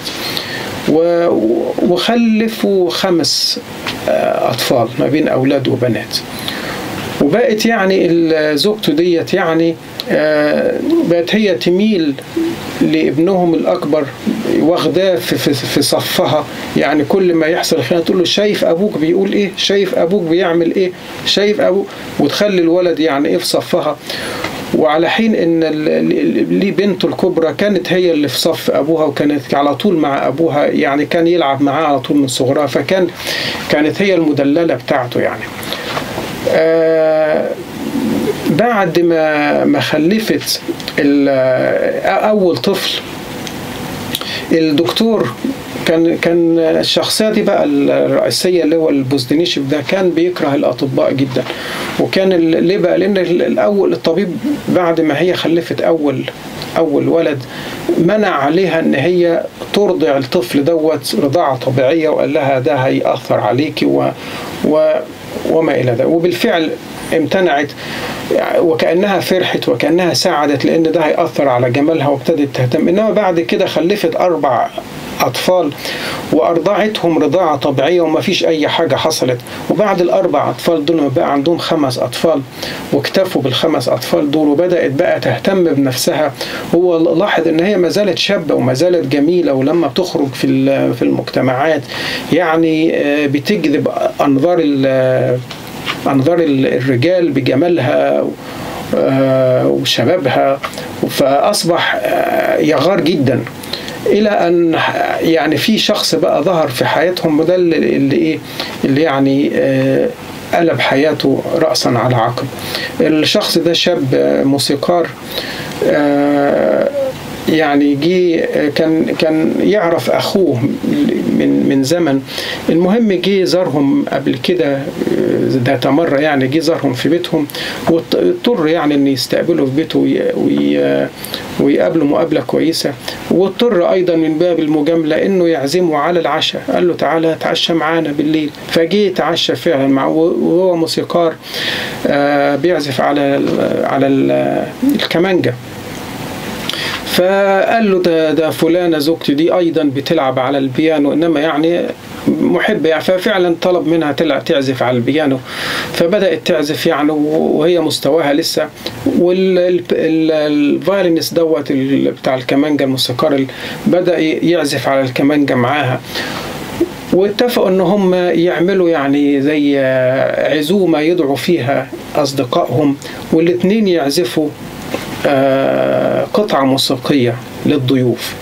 وخلفوا خمس أطفال ما بين أولاد وبنات وبقت يعني زوجته ديت يعني بقت هي تميل لابنهم الاكبر واخداه في, في, في صفها يعني كل ما يحصل خناقه تقول له شايف ابوك بيقول ايه شايف ابوك بيعمل ايه شايف ابوك وتخلي الولد يعني ايه في صفها وعلى حين ان ليه بنته الكبرى كانت هي اللي في صف ابوها وكانت على طول مع ابوها يعني كان يلعب معاه على طول من صغرها فكان كانت هي المدلله بتاعته يعني آه بعد ما ما خلفت اول طفل الدكتور كان كان الشخصيه دي بقى الرئيسيه اللي هو البوزدنيشف ده كان بيكره الاطباء جدا وكان ليه بقى لان الاول الطبيب بعد ما هي خلفت اول اول ولد منع عليها ان هي ترضع الطفل دوت رضاعه طبيعيه وقال لها ده هيأثر عليكي و, و وما الى ذلك وبالفعل امتنعت وكانها فرحت وكانها ساعدت لان ده هيأثر على جمالها وابتدت تهتم انما بعد كده خلفت اربع أطفال وأرضعتهم رضاعة طبيعية وما فيش أي حاجة حصلت وبعد الأربع أطفال دول بقى عندهم خمس أطفال واكتفوا بالخمس أطفال دول وبدأت بقى تهتم بنفسها هو لاحظ إن هي ما زالت شابة وما زالت جميلة ولما بتخرج في في المجتمعات يعني بتجذب أنظار أنظار الرجال بجمالها وشبابها فأصبح يغار جدا الى ان يعني في شخص بقى ظهر في حياتهم وده اللي ايه اللي يعني آه قلب حياته راسا على عقب الشخص ده شاب موسيقار آه، يعني جه كان كان يعرف اخوه من من زمن المهم جه زارهم قبل كده ذات مره يعني جه زارهم في بيتهم واضطر يعني ان يستقبله في بيته وي- وي- ويقابله مقابله كويسه واضطر ايضا من باب المجامله انه يعزمه على العشاء قال له تعالى تعشى معانا بالليل فجه يتعشى فعلا معه وهو موسيقار آه، بيعزف على ال- على ال- الكمانجه فقال له ده ده فلانه زوجتي دي ايضا بتلعب على البيانو انما يعني محبه يعني ففعلا طلب منها تلعب تعزف على البيانو فبدات تعزف يعني وهي مستواها لسه والفايلنس دوت ال- بتاع الكمانجا الموسيقار ال- بدا يعزف على الكمانجا معاها واتفقوا ان هم يعملوا يعني زي عزومه يدعوا فيها اصدقائهم والاثنين يعزفوا آه، قطعه موسيقيه للضيوف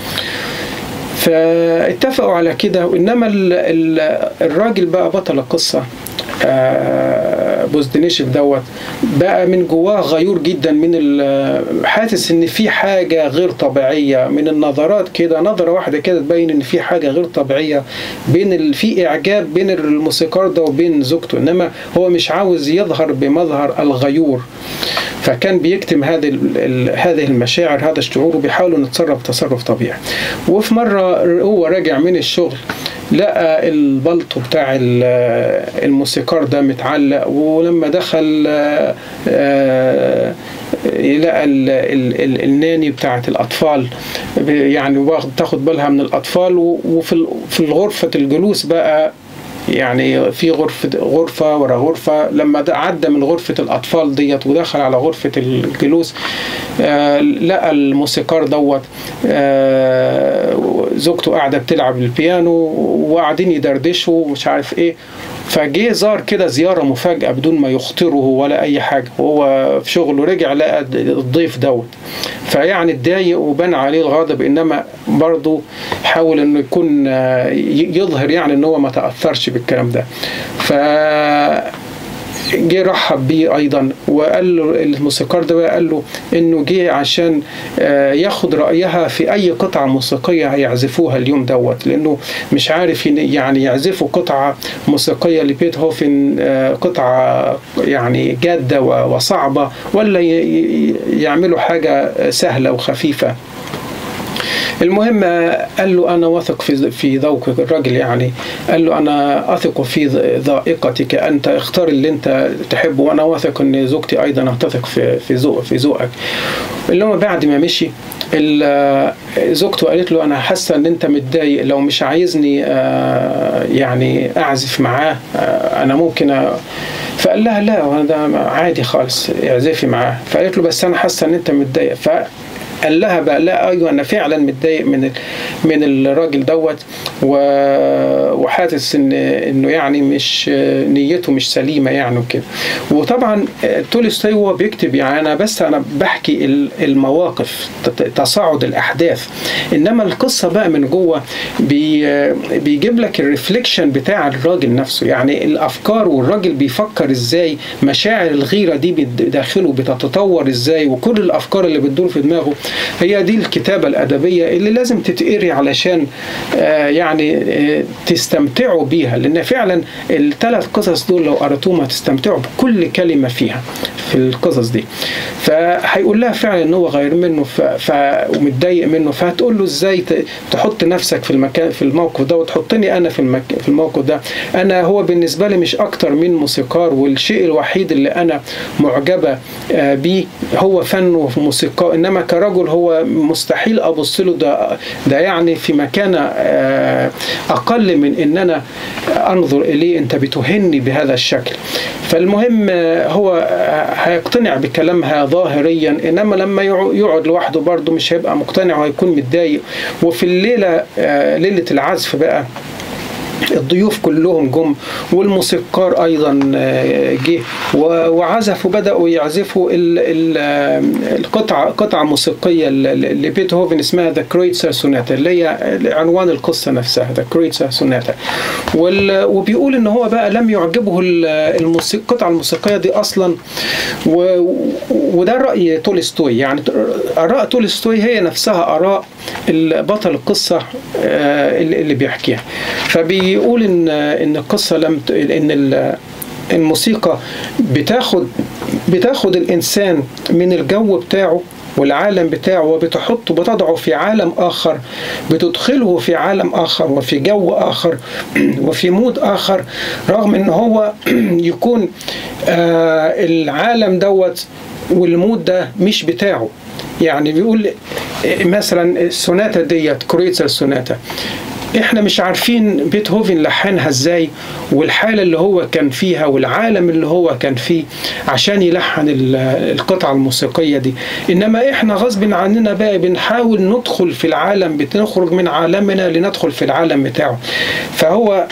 فاتفقوا على كده وانما ال- ال- الراجل بقى بطل القصه آه، بوزدنيشف دوت بقى من جواه غيور جدا من ال- حاسس ان في حاجه غير طبيعيه من النظرات كده نظره واحده كده تبين ان في حاجه غير طبيعيه بين ال... في اعجاب بين الموسيقار ده وبين زوجته انما هو مش عاوز يظهر بمظهر الغيور فكان بيكتم هذه ال- ال- هذه المشاعر هذا الشعور وبيحاول انه يتصرف تصرف طبيعي وفي مره هو راجع من الشغل لقى البلطو بتاع ال- الموسيقار ده متعلق ولما دخل آه، آه، لقى ال- ال- ال- الناني بتاعت الأطفال ب- يعني واخد تاخد بالها من الأطفال و- وفي ال- في غرفة الجلوس بقى يعني في غرفة غرفة ورا غرفة لما ده عدى من غرفة الأطفال ديت ودخل على غرفة الجلوس آه لقى الموسيقار دوت آه زوجته قاعدة بتلعب البيانو وقاعدين يدردشوا ومش عارف ايه فجه زار كده زيارة مفاجأة بدون ما يخطره ولا أي حاجة وهو في شغله رجع لقى الضيف دوت فيعني اتضايق وبان عليه الغضب إنما برضه حاول إنه يكون آه، ي- يظهر يعني إن هو ما تأثرش بالكلام ده ف جه رحب بيه ايضا وقال له الموسيقار ده بقى قال له انه جه عشان آه، ياخد رايها في اي قطعه موسيقيه هيعزفوها اليوم دوت لانه مش عارف ين- يعني يعزفوا قطعه موسيقيه لبيتهوفن آه، قطعه يعني جاده و- وصعبه ولا ي- ي- يعملوا حاجه سهله وخفيفه المهم قال له انا واثق في في ذوقك الراجل يعني قال له انا اثق في ذائقتك انت اختار اللي انت تحبه وانا واثق ان زوجتي ايضا هتثق في في ذوق في ذوقك اللي هو بعد ما مشي ال- زوجته قالت له انا حاسه ان انت متضايق لو مش عايزني آه، يعني اعزف معاه آه، انا ممكن أ- فقال لها لا وانا ده عادي خالص اعزفي معاه فقالت له بس انا حاسه ان انت متضايق ف قال لها بقى لا ايوه انا فعلا متضايق من ال- من الراجل دوت و- وحاسس ان انه يعني مش نيته مش سليمه يعني وكده وطبعا تولستوي هو بيكتب يعني انا بس انا بحكي ال- المواقف ت- تصاعد الاحداث انما القصه بقى من جوه بي بيجيب لك الريفليكشن بتاع الراجل نفسه يعني الافكار والراجل بيفكر ازاي مشاعر الغيره دي بد- داخله بتتطور ازاي وكل الافكار اللي بتدور في دماغه هي دي الكتابه الادبيه اللي لازم تتقري علشان آه، يعني آه، تستمتعوا بيها لان فعلا الثلاث قصص دول لو قرأتوهم هتستمتعوا بكل كلمه فيها في القصص دي فهيقول لها فعلا ان هو غير منه ف... ف... ومتضايق منه فهتقول له ازاي ت... تحط نفسك في المكان في الموقف ده وتحطني انا في المك... في الموقف ده انا هو بالنسبه لي مش اكتر من موسيقار والشيء الوحيد اللي انا معجبه آه، بيه هو فنه في موسيقى انما كرجل هو مستحيل ابص له ده ده يعني في مكانه آه، اقل من ان انا انظر اليه انت بتهني بهذا الشكل فالمهم آه، هو آه، هيقتنع بكلامها ظاهريا انما لما يقع- يقعد لوحده برضه مش هيبقى مقتنع وهيكون متضايق وفي الليله آه، ليله العزف بقى الضيوف كلهم جم والموسيقار ايضا جه وعزفوا بداوا يعزفوا القطعه قطعه موسيقيه لبيتهوفن اسمها ذا كرويتسا سوناتا اللي هي عنوان القصه نفسها ذا كرويتسا سوناتا وبيقول ان هو بقى لم يعجبه الموسيقى القطعه الموسيقيه دي اصلا وده راي تولستوي يعني اراء تولستوي هي نفسها اراء بطل القصه اللي بيحكيها فبيقول ان ان القصه لم ان الموسيقى بتاخد بتاخد الانسان من الجو بتاعه والعالم بتاعه وبتحطه بتضعه في عالم آخر بتدخله في عالم آخر وفي جو آخر وفي مود آخر رغم إن هو يكون آه العالم دوت والمود ده مش بتاعه يعني بيقول مثلا السوناتا ديت كرويتسا السوناتا احنا مش عارفين بيتهوفن لحنها ازاي والحالة اللي هو كان فيها والعالم اللي هو كان فيه عشان يلحن القطعة الموسيقية دي انما احنا غصب عننا بقى بنحاول ندخل في العالم بنخرج من عالمنا لندخل في العالم بتاعه فهو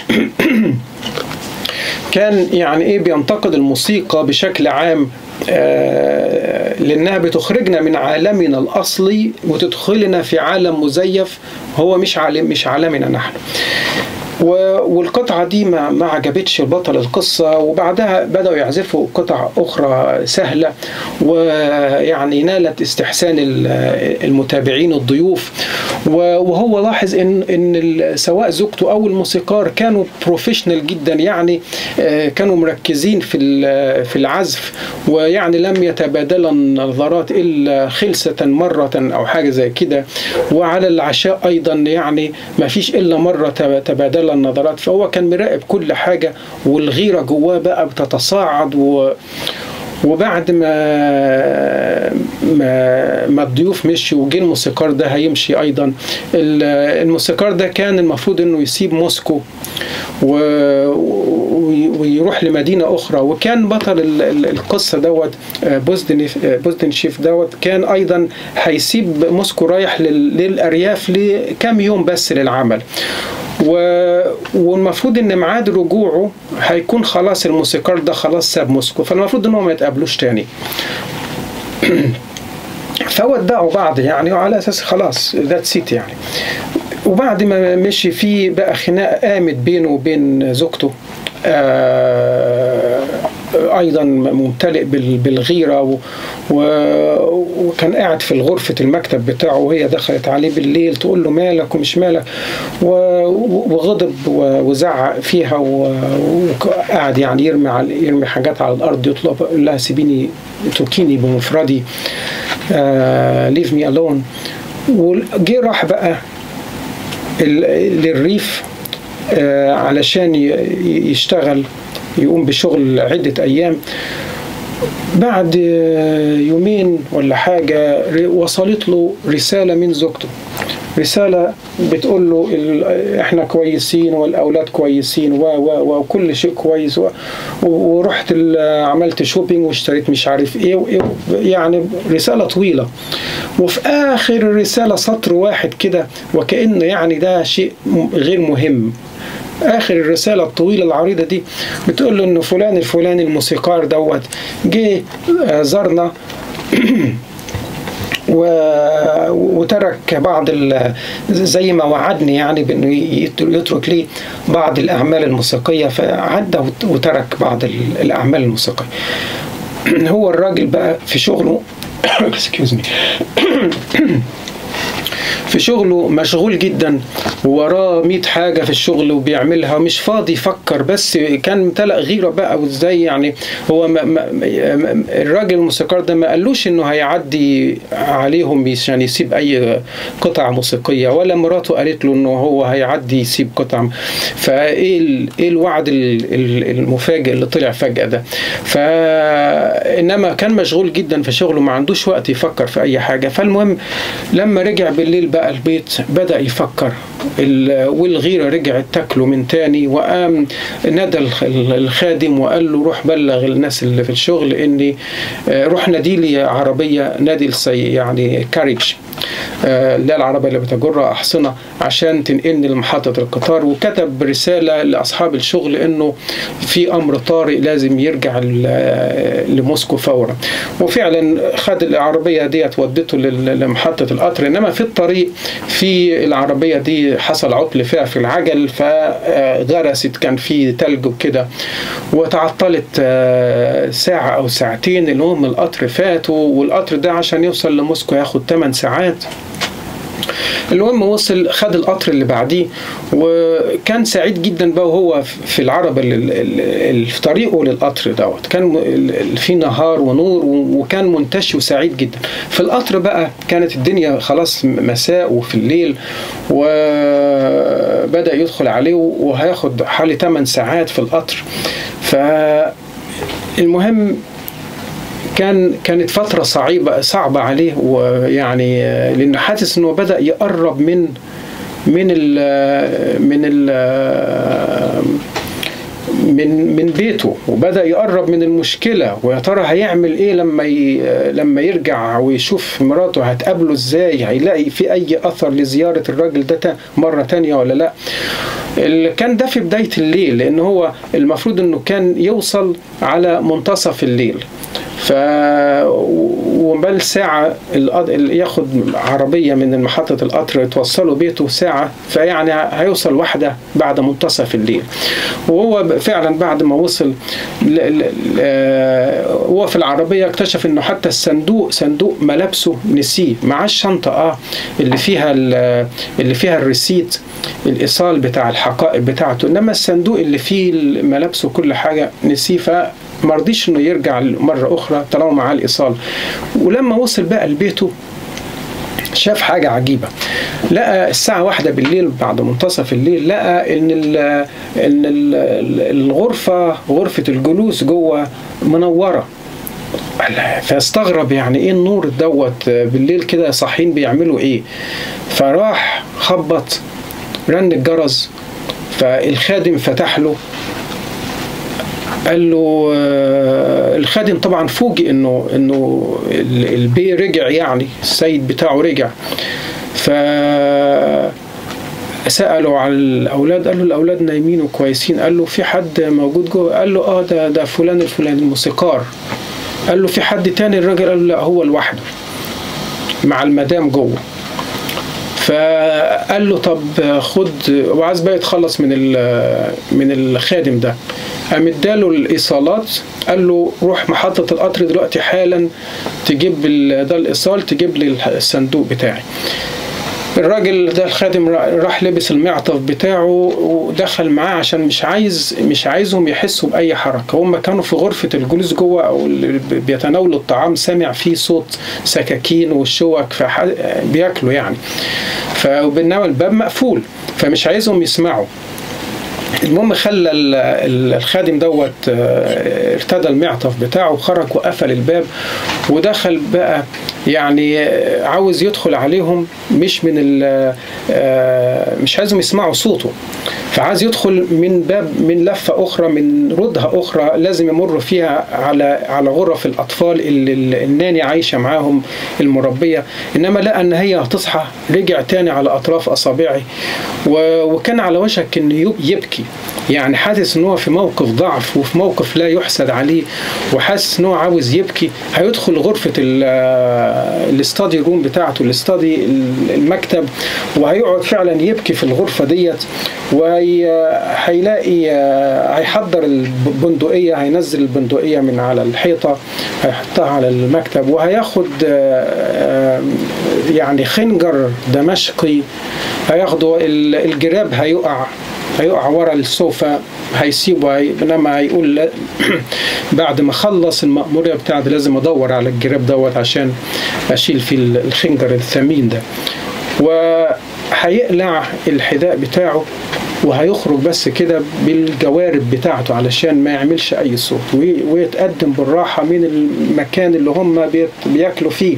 كان يعني ايه بينتقد الموسيقى بشكل عام آه لانها بتخرجنا من عالمنا الاصلي وتدخلنا في عالم مزيف هو مش عالم مش عالمنا نحن والقطعة دي ما, ما عجبتش بطل القصة وبعدها بدأوا يعزفوا قطع أخرى سهلة ويعني نالت استحسان المتابعين الضيوف وهو لاحظ إن إن سواء زوجته أو الموسيقار كانوا بروفيشنال جدا يعني كانوا مركزين في في العزف ويعني لم يتبادلا النظرات إلا خلسة مرة أو حاجة زي كده وعلى العشاء أيضا يعني ما فيش إلا مرة تبادل النظرات فهو كان مراقب كل حاجة والغيرة جواه بقى بتتصاعد و وبعد ما ما, ما الضيوف مشي وجه الموسيقار ده هيمشي ايضا الموسيقار ده كان المفروض انه يسيب موسكو و... ويروح لمدينه اخرى وكان بطل القصه دوت بوزدنشيف دوت كان ايضا هيسيب موسكو رايح للارياف لكام يوم بس للعمل و... والمفروض ان ميعاد رجوعه هيكون خلاص الموسيقار ده خلاص ساب موسكو فالمفروض انهم ما يتقابلوش تاني فودعوا بعض يعني وعلى اساس خلاص ذات سيت يعني وبعد ما مشي في بقى خناقه قامت بينه وبين زوجته آه ايضا ممتلئ بالغيره وكان قاعد في غرفه المكتب بتاعه وهي دخلت عليه بالليل تقول له مالك ومش مالك وغضب وزعق فيها وقعد يعني يرمي على يرمي حاجات على الارض يطلب لها سيبيني اتركيني بمفردي ليف مي الون وجه راح بقى للريف علشان يشتغل يقوم بشغل عدة أيام بعد يومين ولا حاجة وصلت له رسالة من زوجته رسالة بتقول له احنا كويسين والاولاد كويسين و و وكل شيء كويس و ورحت عملت شوبينج واشتريت مش عارف ايه وايه يعني رسالة طويلة وفي اخر الرسالة سطر واحد كده وكأنه يعني ده شيء غير مهم اخر الرساله الطويله العريضه دي بتقول له انه فلان الفلاني الموسيقار دوت جه زارنا و... وترك بعض ال... زي ما وعدني يعني بانه يترك لي بعض الاعمال الموسيقيه فعدى وترك بعض الاعمال الموسيقيه هو الراجل بقى في شغله excuse me في شغله مشغول جدا وراه 100 حاجة في الشغل وبيعملها مش فاضي يفكر بس كان امتلأ غيرة بقى وازاي يعني هو ما ما الراجل الموسيقار ده ما قالوش انه هيعدي عليهم عشان يسيب اي قطع موسيقية ولا مراته قالت له انه هو هيعدي يسيب قطع فايه ايه الوعد المفاجئ اللي طلع فجأة ده فانما كان مشغول جدا في شغله ما عندوش وقت يفكر في اي حاجة فالمهم لما رجع بالليل بقى البيت بدأ يفكر والغيرة رجعت تاكله من تاني وقام نادى الخادم وقال له روح بلغ الناس اللي في الشغل اني روح نادي لي عربية نادي يعني كاريج اللي هي العربية اللي بتجر أحصنة عشان تنقلني لمحطة القطار وكتب رسالة لأصحاب الشغل إنه في أمر طارئ لازم يرجع لموسكو فورا وفعلا خد العربية ديت ودته لمحطة القطر إنما في الطريق في العربية دي حصل عطل فيها في العجل فغرست كان في تلج وكده وتعطلت ساعة أو ساعتين المهم القطر فاتوا والقطر ده عشان يوصل لموسكو ياخد 8 ساعات المهم وصل خد القطر اللي بعديه وكان سعيد جدا بقى وهو في العربة اللي في طريقه للقطر دوت كان في نهار ونور وكان منتشي وسعيد جدا في القطر بقى كانت الدنيا خلاص مساء وفي الليل وبدأ يدخل عليه وهياخد حوالي 8 ساعات في القطر فالمهم كان كانت فترة صعيبة صعبة عليه ويعني لأنه حاسس إنه بدأ يقرب من من ال من ال من من بيته وبدا يقرب من المشكله ويا ترى هيعمل ايه لما ي... لما يرجع ويشوف مراته هتقابله ازاي هيلاقي في اي اثر لزياره الراجل ده مره تانية ولا لا كان ده في بدايه الليل لان هو المفروض انه كان يوصل على منتصف الليل ف وبال ساعة ياخد عربية من محطة القطر توصله بيته ساعة فيعني هيوصل واحدة بعد منتصف الليل وهو فعلا بعد ما وصل هو في العربية اكتشف انه حتى الصندوق صندوق ملابسه نسيه معاه الشنطة اه اللي فيها اللي فيها الريسيت الايصال بتاع الحقائب بتاعته انما الصندوق اللي فيه ملابسه كل حاجة نسيه ف ما رضيش انه يرجع مرة أخرى طالما معاه الإيصال ولما وصل بقى لبيته شاف حاجة عجيبة لقى الساعة واحدة بالليل بعد منتصف الليل لقى إن ال إن ال الغرفة غرفة الجلوس جوه منورة فاستغرب يعني ايه النور دوت بالليل كده صاحيين بيعملوا ايه فراح خبط رن الجرس فالخادم فتح له قال له الخادم طبعا فوجئ انه انه البي رجع يعني السيد بتاعه رجع ف سألوا على الأولاد قال له الأولاد نايمين وكويسين قال له في حد موجود جوه قال له اه ده ده فلان الفلاني الموسيقار قال له في حد تاني الراجل قال له لا هو لوحده مع المدام جوه فقال له طب خد وعايز بقى يتخلص من من الخادم ده قام اداله الايصالات قال له روح محطه القطر دلوقتي حالا تجيب ده الايصال تجيب لي الصندوق بتاعي الراجل ده الخادم راح لبس المعطف بتاعه ودخل معاه عشان مش عايز مش عايزهم يحسوا باي حركه هم كانوا في غرفه الجلوس جوه او بيتناولوا الطعام سامع فيه صوت سكاكين والشوك بياكلوا يعني فبينما الباب مقفول فمش عايزهم يسمعوا المهم خلى الخادم دوت ارتدى المعطف بتاعه وخرج وقفل الباب ودخل بقى يعني عاوز يدخل عليهم مش من مش عايزهم يسمعوا صوته فعايز يدخل من باب من لفة أخرى من ردها أخرى لازم يمر فيها على على غرف الأطفال اللي الناني عايشة معاهم المربية إنما لقى إن هي هتصحى رجع تاني على أطراف أصابعه وكان على وشك إنه يبكي يعني حاسس إن هو في موقف ضعف وفي موقف لا يحسد عليه وحاسس إن هو عاوز يبكي هيدخل غرفة الاستادي روم بتاعته الاستادي المكتب وهيقعد فعلا يبكي في الغرفة ديت وهيلاقي هيحضر البندقية هينزل البندقية من على الحيطة هيحطها على المكتب وهياخد يعني خنجر دمشقي هياخده الجراب هيقع هيقع ورا السوفا هيسيبه انما هيقول بعد ما اخلص المأمورية بتاعتي لازم ادور على الجراب دوت عشان اشيل فيه الخنجر الثمين ده وهيقلع الحذاء بتاعه وهيخرج بس كده بالجوارب بتاعته علشان ما يعملش اي صوت ويتقدم بالراحة من المكان اللي هم بياكلوا فيه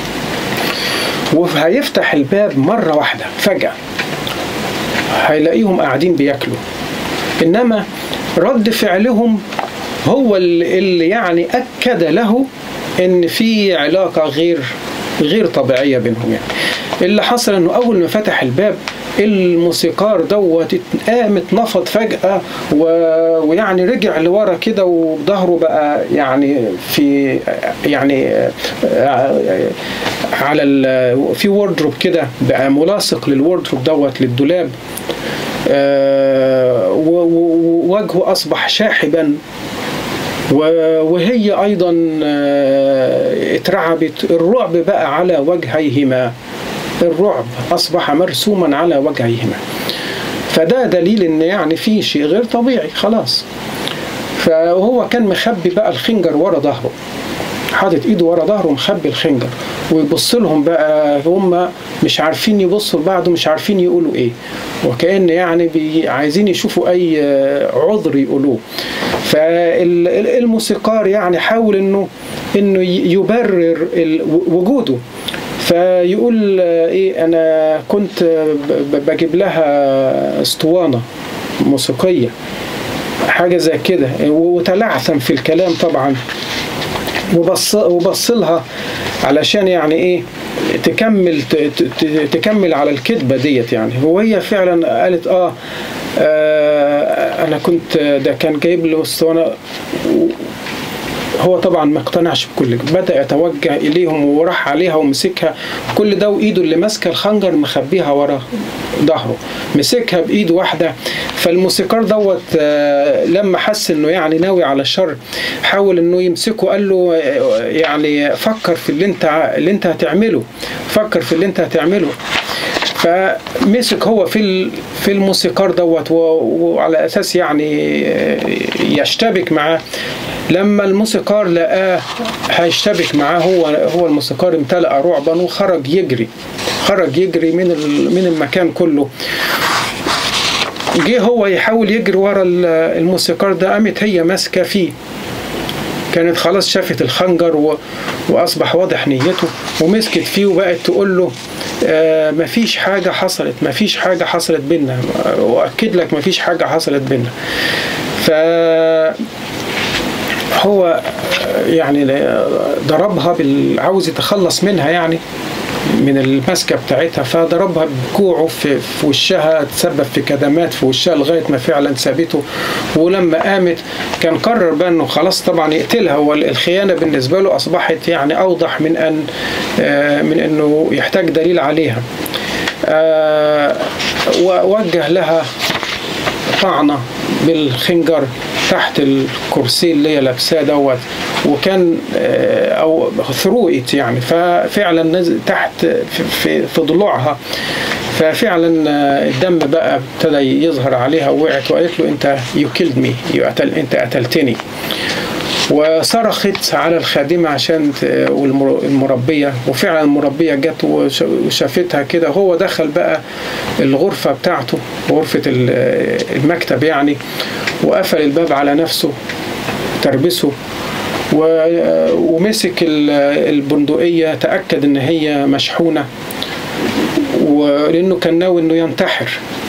وهيفتح الباب مرة واحدة فجأة هيلاقيهم قاعدين بياكلوا انما رد فعلهم هو اللي يعني اكد له ان في علاقه غير غير طبيعيه بينهم يعني اللي حصل انه اول ما فتح الباب الموسيقار دوت قام اتنفض فجأة و... ويعني رجع لورا كده وظهره بقى يعني في يعني على ال... في وردروب كده بقى ملاصق للوردروب دوت للدولاب ووجهه أصبح شاحبا وهي أيضا اترعبت الرعب بقى على وجهيهما الرعب أصبح مرسوما على وجهيهما فده دليل ان يعني في شيء غير طبيعي خلاص فهو كان مخبي بقى الخنجر ورا ظهره حاطط ايده ورا ظهره مخبي الخنجر ويبص لهم بقى هم مش عارفين يبصوا لبعض ومش عارفين يقولوا ايه وكأن يعني بي عايزين يشوفوا اي عذر يقولوه فالموسيقار يعني حاول انه انه يبرر وجوده فيقول ايه انا كنت بجيب لها اسطوانه موسيقيه حاجه زي كده وتلعثم في الكلام طبعا وبص وبص لها علشان يعني ايه تكمل تكمل على الكذبه ديت يعني وهي فعلا قالت اه, آه انا كنت ده كان جايب له اسطوانه هو طبعا ما اقتنعش بكل بدا يتوجه اليهم وراح عليها ومسكها كل ده وايده اللي ماسكه الخنجر مخبيها ورا ظهره مسكها بايد واحده فالموسيقار دوت لما حس انه يعني ناوي على الشر حاول انه يمسكه قال له يعني فكر في اللي انت اللي انت هتعمله فكر في اللي انت هتعمله فمسك هو في في الموسيقار دوت وعلى اساس يعني يشتبك معاه لما الموسيقار لقاه هيشتبك معاه هو هو الموسيقار امتلأ رعبا وخرج يجري خرج يجري من من المكان كله جه هو يحاول يجري ورا الموسيقار ده قامت هي ماسكه فيه كانت خلاص شافت الخنجر و... واصبح واضح نيته ومسكت فيه وبقت تقول له آه مفيش حاجه حصلت مفيش حاجه حصلت بينا واكد لك مفيش حاجه حصلت بينا ف هو يعني ضربها بال... عاوز يتخلص منها يعني من المسكة بتاعتها فضربها بكوعه في, في وشها تسبب في كدمات في وشها لغاية ما فعلا سابته ولما قامت كان قرر بقى انه خلاص طبعا يقتلها والخيانة بالنسبة له أصبحت يعني أوضح من أن من أنه يحتاج دليل عليها ووجه لها طعنة بالخنجر تحت الكرسي اللي هي لابساه دوت وكان او ثرو ات يعني ففعلا نزل تحت في, في ضلوعها ففعلا الدم بقى ابتدى يظهر عليها ووقعت وقالت له انت يو كيلد مي انت قتلتني وصرخت على الخادمة عشان والمربية وفعلا المربية جت وشافتها كده هو دخل بقى الغرفة بتاعته غرفة المكتب يعني وقفل الباب على نفسه تربسه ومسك البندقية تأكد إن هي مشحونة ولأنه كان ناوي إنه ينتحر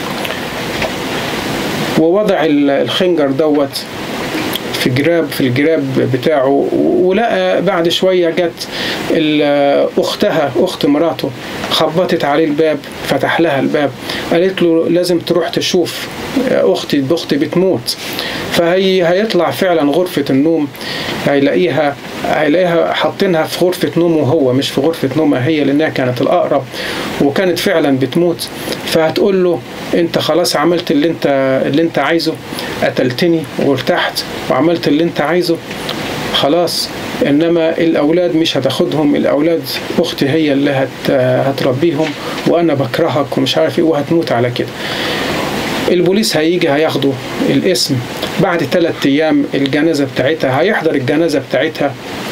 ووضع الخنجر دوت في جراب في الجراب بتاعه ولقى بعد شوية جت أختها أخت مراته خبطت عليه الباب فتح لها الباب قالت له لازم تروح تشوف أختي أختي بتموت فهي هيطلع فعلا غرفة النوم هيلاقيها هيلاقيها حاطينها في غرفة نومه هو مش في غرفة نومها هي لأنها كانت الأقرب وكانت فعلا بتموت فهتقول له أنت خلاص عملت اللي أنت اللي أنت عايزه قتلتني وارتحت وعملت اللي أنت عايزه خلاص انما الاولاد مش هتاخدهم الاولاد اختي هي اللي هت هتربيهم وانا بكرهك ومش عارف ايه وهتموت على كده البوليس هيجي هياخدوا الاسم بعد ثلاثة ايام الجنازه بتاعتها هيحضر الجنازه بتاعتها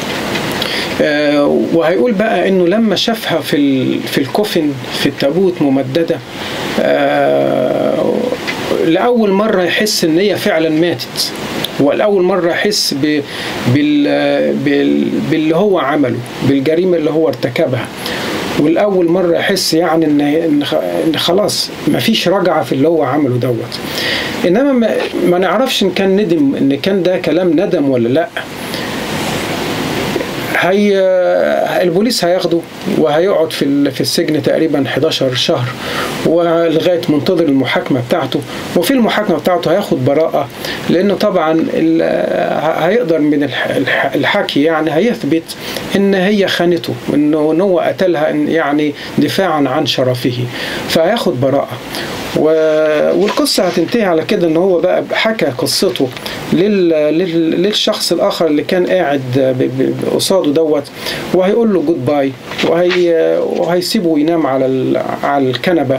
آه وهيقول بقى انه لما شافها في في الكوفن في التابوت ممدده آه لاول مره يحس ان هي فعلا ماتت والأول مرة يحس ب... بال... بال... باللي هو عمله بالجريمة اللي هو ارتكبها والأول مرة يحس يعني إن إن خلاص مفيش رجعة في اللي هو عمله دوت إنما ما, ما نعرفش إن كان ندم إن كان ده كلام ندم ولا لأ هي البوليس هياخده وهيقعد في في السجن تقريبا 11 شهر ولغايه منتظر المحاكمه بتاعته وفي المحاكمه بتاعته هياخد براءه لانه طبعا هيقدر من الحكي يعني هيثبت ان هي خانته انه ان هو قتلها يعني دفاعا عن شرفه فهياخد براءه والقصه هتنتهي على كده ان هو بقى حكى قصته لل... لل... للشخص الاخر اللي كان قاعد قصاده دوت وهيقول له جود باي وهي وهيسيبه ينام على ال... على الكنبه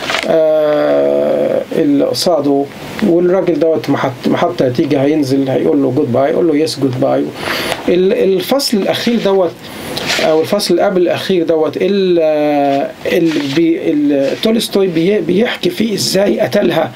آه اللي قصاده والراجل دوت محط نتيجه هينزل هيقول له جود باي يقول له يس جود باي الفصل الاخير دوت او الفصل اللي قبل الاخير دوت اللي بي تولستوي بيحكي فيه ازاي قتلها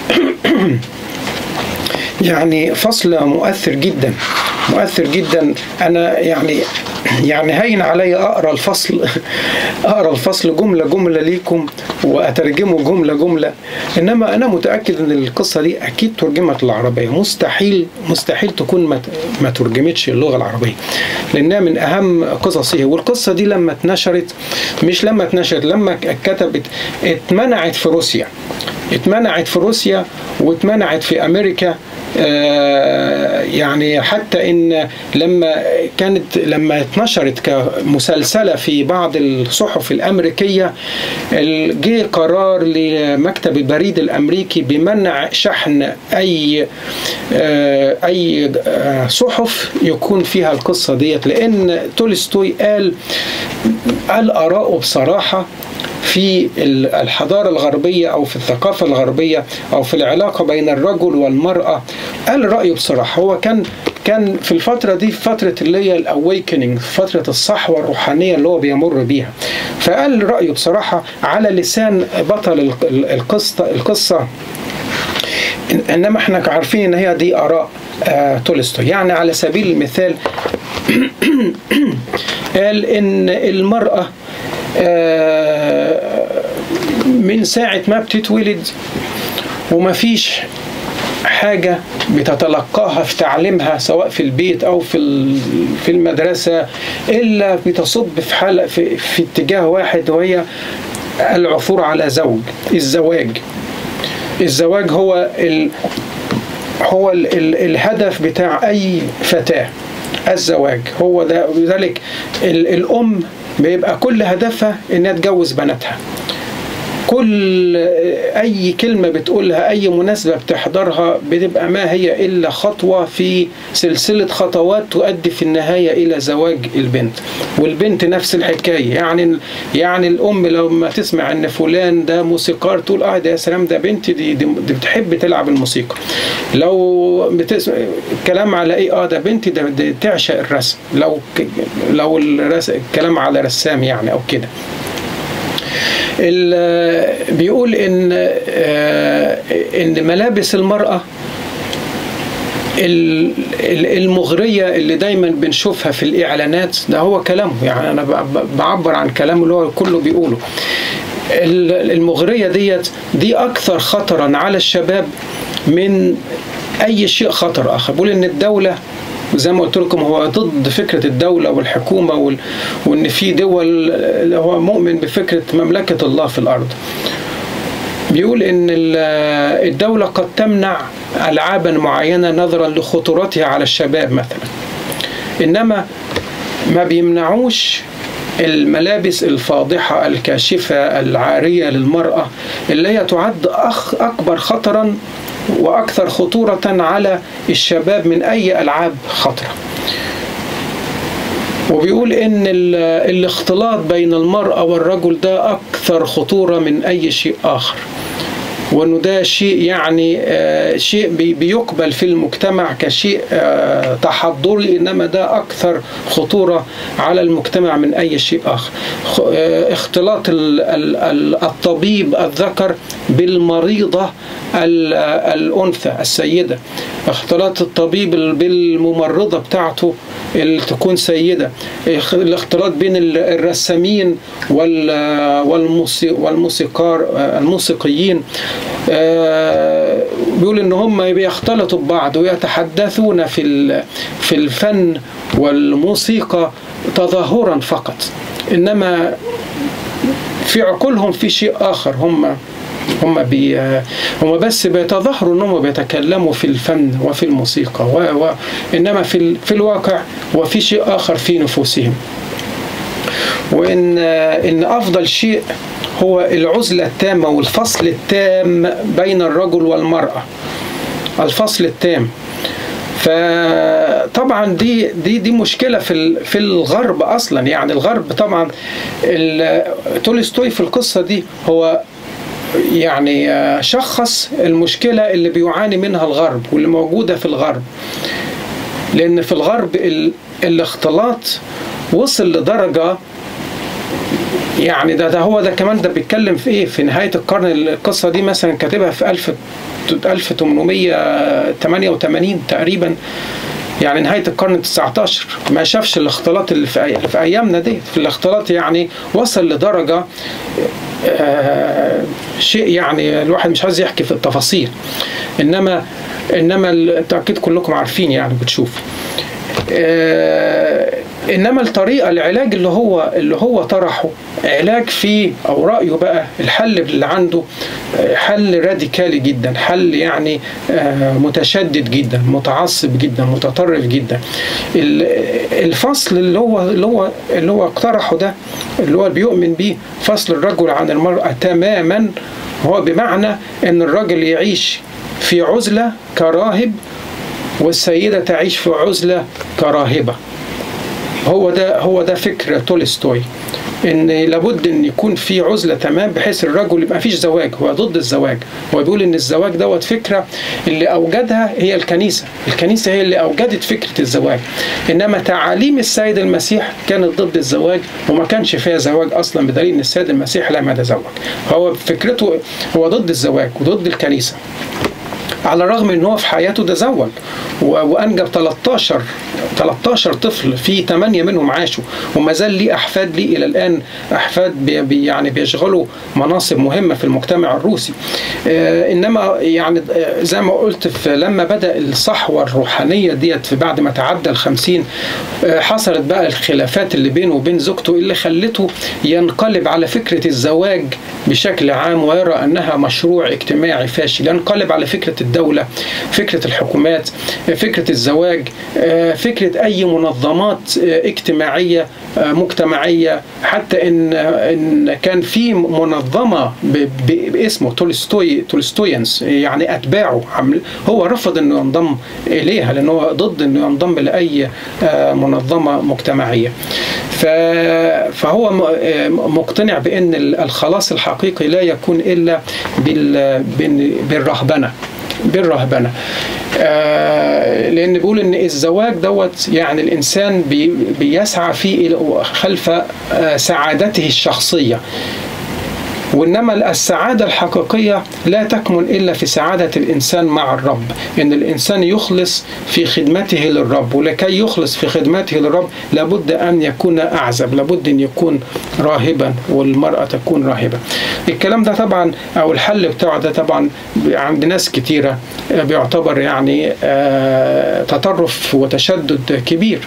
يعني فصل مؤثر جدا مؤثر جدا انا يعني يعني هين علي اقرا الفصل اقرا الفصل جمله جمله ليكم واترجمه جمله جمله انما انا متاكد ان القصه دي اكيد ترجمت للعربيه مستحيل مستحيل تكون ما, ما ترجمتش اللغه العربيه لانها من اهم قصصه والقصه دي لما اتنشرت مش لما اتنشرت لما اتكتبت اتمنعت في روسيا اتمنعت في روسيا واتمنعت في امريكا آه يعني حتى ان لما كانت لما اتنشرت كمسلسله في بعض الصحف الامريكيه جه قرار لمكتب البريد الامريكي بمنع شحن اي آه اي آه صحف يكون فيها القصه ديت لان تولستوي قال قال اراءه بصراحه في الحضارة الغربية أو في الثقافة الغربية أو في العلاقة بين الرجل والمرأة قال رأيه بصراحة هو كان كان في الفترة دي فترة اللي هي الأويكنينج فترة الصحوة الروحانية اللي هو بيمر بيها فقال رأيه بصراحة على لسان بطل القصة القصة انما احنا عارفين ان هي دي اراء آه تولستوي يعني على سبيل المثال قال ان المراه من ساعة ما بتتولد وما فيش حاجة بتتلقاها في تعليمها سواء في البيت أو في في المدرسة إلا بتصب في حلقة في, في اتجاه واحد وهي العثور على زوج الزواج الزواج هو ال هو ال ال الهدف بتاع أي فتاة الزواج هو ده لذلك الأم بيبقى كل هدفها انها تجوز بناتها كل اي كلمه بتقولها اي مناسبه بتحضرها بتبقى ما هي الا خطوه في سلسله خطوات تؤدي في النهايه الى زواج البنت والبنت نفس الحكايه يعني يعني الام لما تسمع ان فلان ده موسيقار تقول اه ده يا سلام ده بنتي دي, دي, دي بتحب تلعب الموسيقى لو بتسمع الكلام على ايه اه ده بنتي ده, ده تعشق الرسم لو لو الكلام على رسام يعني او كده بيقول ان ان ملابس المراه المغريه اللي دايما بنشوفها في الاعلانات ده هو كلامه يعني انا بعبر عن كلامه اللي هو كله بيقوله المغريه ديت دي اكثر خطرا على الشباب من اي شيء خطر اخر بيقول ان الدوله زي ما قلت لكم هو ضد فكره الدوله والحكومه وال... وان في دول هو مؤمن بفكره مملكه الله في الارض. بيقول ان الدوله قد تمنع العابا معينه نظرا لخطورتها على الشباب مثلا. انما ما بيمنعوش الملابس الفاضحة الكاشفة العارية للمرأة اللي هي تعد أخ أكبر خطرا وأكثر خطورة على الشباب من أي ألعاب خطرة وبيقول ان الاختلاط بين المرأة والرجل ده أكثر خطورة من أي شيء آخر وانه ده شيء يعني آه شيء بيقبل في المجتمع كشيء آه تحضري انما ده اكثر خطوره على المجتمع من اي شيء اخر آه اختلاط ال ال الطبيب الذكر بالمريضه الانثى السيده اختلاط الطبيب بالممرضه بتاعته اللي تكون سيده الاختلاط بين الرسامين والموسيقار الموسيقيين بيقول ان هم بيختلطوا ببعض ويتحدثون في ال- في الفن والموسيقى تظاهرا فقط انما في عقولهم في شيء اخر هم هم بي هم بس بيتظاهروا انهم بيتكلموا في الفن وفي الموسيقى و... و... انما في ال... في الواقع وفي شيء اخر في نفوسهم وان ان افضل شيء هو العزله التامه والفصل التام بين الرجل والمراه الفصل التام فطبعا دي دي دي مشكله في ال- في الغرب اصلا يعني الغرب طبعا ال- تولستوي في القصه دي هو يعني آه، شخص المشكله اللي بيعاني منها الغرب واللي موجوده في الغرب لان في الغرب ال- الاختلاط وصل لدرجه يعني ده, ده هو ده كمان ده بيتكلم في ايه في نهايه القرن القصه دي مثلا كاتبها في 1000 1888 تقريبا يعني نهاية القرن ال 19 ما شافش الاختلاط اللي في, أي... في أيامنا دي في الاختلاط يعني وصل لدرجة آه شيء يعني الواحد مش عايز يحكي في التفاصيل إنما إنما ال- أنتوا أكيد كلكم عارفين يعني بتشوفوا آه، انما الطريقه العلاج اللي هو اللي هو طرحه علاج فيه او رايه بقى الحل اللي عنده آه، حل راديكالي جدا حل يعني آه، متشدد جدا متعصب جدا متطرف جدا ال- الفصل اللي هو اللي هو اللي هو اقترحه ده اللي هو بيؤمن بيه فصل الرجل عن المراه تماما هو بمعنى ان الرجل يعيش في عزله كراهب والسيدة تعيش في عزلة كراهبة هو ده هو ده فكر تولستوي ان لابد ان يكون في عزله تمام بحيث الرجل يبقى فيش زواج هو ضد الزواج هو بيقول ان الزواج دوت فكره اللي اوجدها هي الكنيسه الكنيسه هي اللي اوجدت فكره الزواج انما تعاليم السيد المسيح كانت ضد الزواج وما كانش فيها زواج اصلا بدليل ان السيد المسيح لم يتزوج هو فكرته هو ضد الزواج وضد الكنيسه على الرغم ان هو في حياته تزوج و- وانجب 13 13 طفل في 8 منهم عاشوا وما زال ليه احفاد ليه الى الان احفاد بي بي- يعني بيشغلوا مناصب مهمه في المجتمع الروسي آه انما يعني آه، زي ما قلت في لما بدا الصحوه الروحانيه ديت في بعد ما تعدى الخمسين آه، حصلت بقى الخلافات اللي بينه وبين زوجته اللي خلته ينقلب على فكره الزواج بشكل عام ويرى انها مشروع اجتماعي فاشل ينقلب على فكره الدوله فكره الحكومات فكره الزواج آه، فكره اي منظمات آه، اجتماعيه آه، مجتمعيه حتى ان ان كان في منظمه ب- ب- باسمه تولستوي تولستويانس يعني اتباعه عمل- هو رفض انه ينضم اليها لانه هو ضد انه ينضم لاي آه، منظمه مجتمعيه ف- فهو م- آه، مقتنع بان الخلاص الحقيقي لا يكون الا بال- بال- بالرهبنه بالرهبنه آه لان بيقول ان الزواج دوت يعني الانسان بي بيسعى فيه إلى- خلف آه سعادته الشخصيه وانما السعاده الحقيقيه لا تكمن الا في سعاده الانسان مع الرب ان الانسان يخلص في خدمته للرب ولكي يخلص في خدمته للرب لابد ان يكون اعزب لابد ان يكون راهبا والمراه تكون راهبه الكلام ده طبعا او الحل بتاعه ده طبعا عند ناس كتيره بيعتبر يعني آه، تطرف وتشدد كبير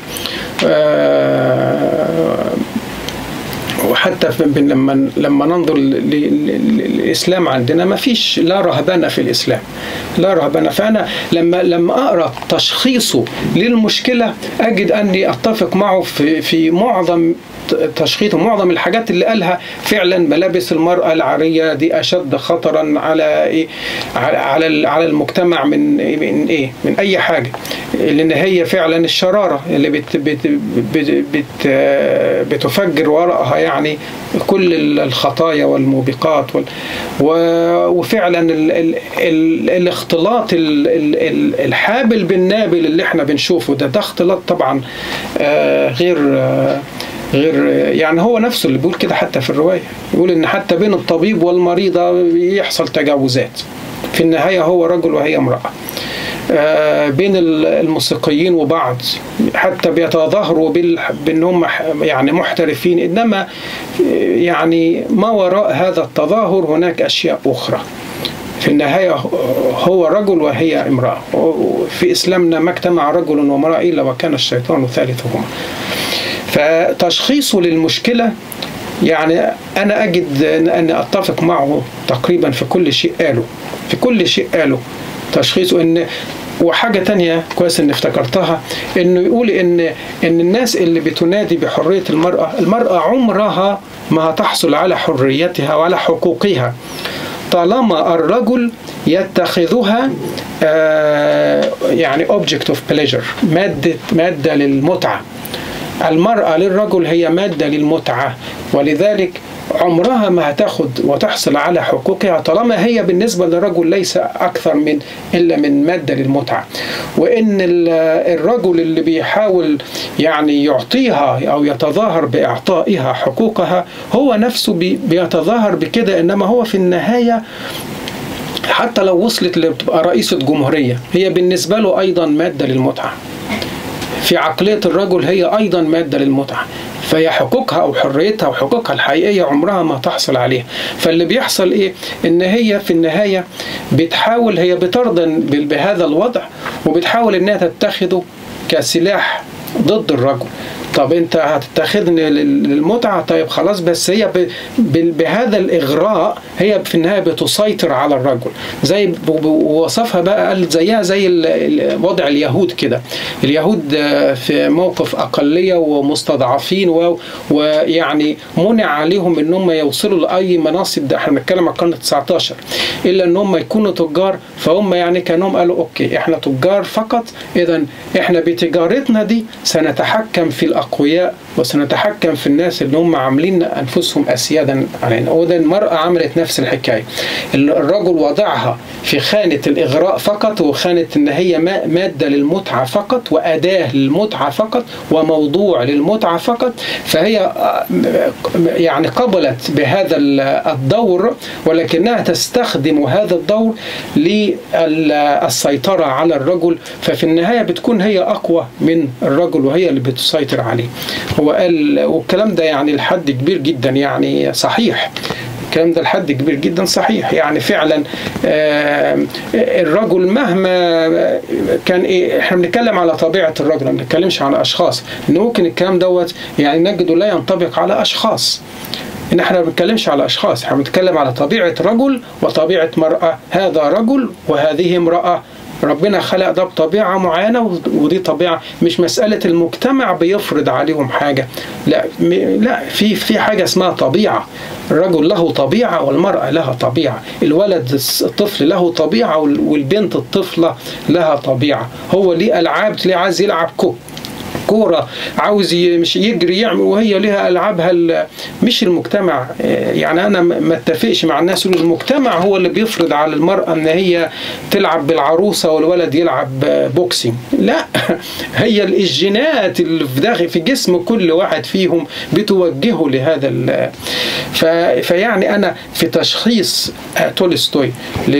آه، وحتى في- بن- لما لما ننظر ل- ل- للاسلام عندنا ما فيش لا رهبنه في الاسلام لا رهبنه فانا لما لما اقرا تشخيصه للمشكله اجد اني اتفق معه في في معظم ت- تشخيصه معظم الحاجات اللي قالها فعلا ملابس المراه العاريه دي اشد خطرا على ايه على على ال- على المجتمع من من ايه من اي حاجه لان هي فعلا الشراره اللي بت بت بت بت بتفجر وراءها يعني كل الخطايا والموبقات وال و- وفعلا ال ال ال الاختلاط ال ال ال الحابل بالنابل اللي احنا بنشوفه ده ده اختلاط طبعا آه، غير آه، غير يعني هو نفسه اللي بيقول كده حتى في الروايه يقول ان حتى بين الطبيب والمريضه يحصل تجاوزات في النهايه هو رجل وهي امراه آه، بين ال- الموسيقيين وبعض حتى بيتظاهروا بال- بان هم ح- يعني محترفين انما آه، يعني ما وراء هذا التظاهر هناك اشياء اخرى في النهاية هو رجل وهي امرأة في إسلامنا ما اجتمع رجل وامرأة إلا وكان الشيطان ثالثهما فتشخيصه للمشكلة يعني أنا أجد أن أتفق معه تقريبا في كل شيء قاله في كل شيء قاله تشخيصه أن وحاجة تانية كويس إن افتكرتها إنه يقول إن إن الناس اللي بتنادي بحرية المرأة، المرأة عمرها ما هتحصل على حريتها وعلى حقوقها طالما الرجل يتخذها آه يعني object of pleasure مادة مادة للمتعة المرأة للرجل هي مادة للمتعة ولذلك عمرها ما هتاخد وتحصل على حقوقها طالما هي بالنسبة للرجل ليس أكثر من إلا من مادة للمتعة وإن الرجل اللي بيحاول يعني يعطيها أو يتظاهر بإعطائها حقوقها هو نفسه بيتظاهر بكده إنما هو في النهاية حتى لو وصلت لتبقى رئيسة جمهورية هي بالنسبة له أيضا مادة للمتعة في عقلية الرجل هي أيضا مادة للمتعة فهي حقوقها او حريتها وحقوقها الحقيقيه عمرها ما تحصل عليها فاللي بيحصل ايه ان هي في النهايه بتحاول هي بترضى بهذا الوضع وبتحاول انها تتخذه كسلاح ضد الرجل طب انت هتتخذني للمتعه طيب خلاص بس هي بهذا الاغراء هي في النهايه بتسيطر على الرجل زي ووصفها بقى قال زيها زي وضع اليهود كده اليهود في موقف اقليه ومستضعفين ويعني منع عليهم ان هم يوصلوا لاي مناصب ده احنا بنتكلم عن القرن 19 الا ان هم يكونوا تجار فهم يعني كانهم قالوا اوكي احنا تجار فقط اذا احنا بتجارتنا دي سنتحكم في الأقوياء وسنتحكم في الناس اللي هم عاملين أنفسهم أسيادا علينا وده المرأة عملت نفس الحكاية الرجل وضعها في خانة الإغراء فقط وخانة إن هي مادة للمتعة فقط وأداة للمتعة فقط وموضوع للمتعة فقط فهي يعني قبلت بهذا الدور ولكنها تستخدم هذا الدور للسيطرة على الرجل ففي النهاية بتكون هي أقوى من الرجل وهي اللي بتسيطر عليه هو قال والكلام ده يعني لحد كبير جدا يعني صحيح الكلام ده لحد كبير جدا صحيح يعني فعلا الرجل مهما كان ايه احنا بنتكلم على طبيعه الرجل ما بنتكلمش على اشخاص ان ممكن الكلام دوت يعني نجده لا ينطبق على اشخاص ان احنا ما بنتكلمش على اشخاص احنا بنتكلم على طبيعه رجل وطبيعه مراه هذا رجل وهذه امراه ربنا خلق ده بطبيعة معينة ودي طبيعة مش مسألة المجتمع بيفرض عليهم حاجة لا لا في في حاجة اسمها طبيعة الرجل له طبيعة والمرأة لها طبيعة الولد الطفل له طبيعة والبنت الطفلة لها طبيعة هو ليه ألعاب تلاقيه عايز يلعب كوب كوره عاوز مش يجري يعمل وهي لها العابها مش المجتمع يعني انا ما اتفقش مع الناس ان المجتمع هو اللي بيفرض على المراه ان هي تلعب بالعروسه والولد يلعب بوكسينج لا هي الجينات اللي في داخل في جسم كل واحد فيهم بتوجهه لهذا فيعني انا في تشخيص تولستوي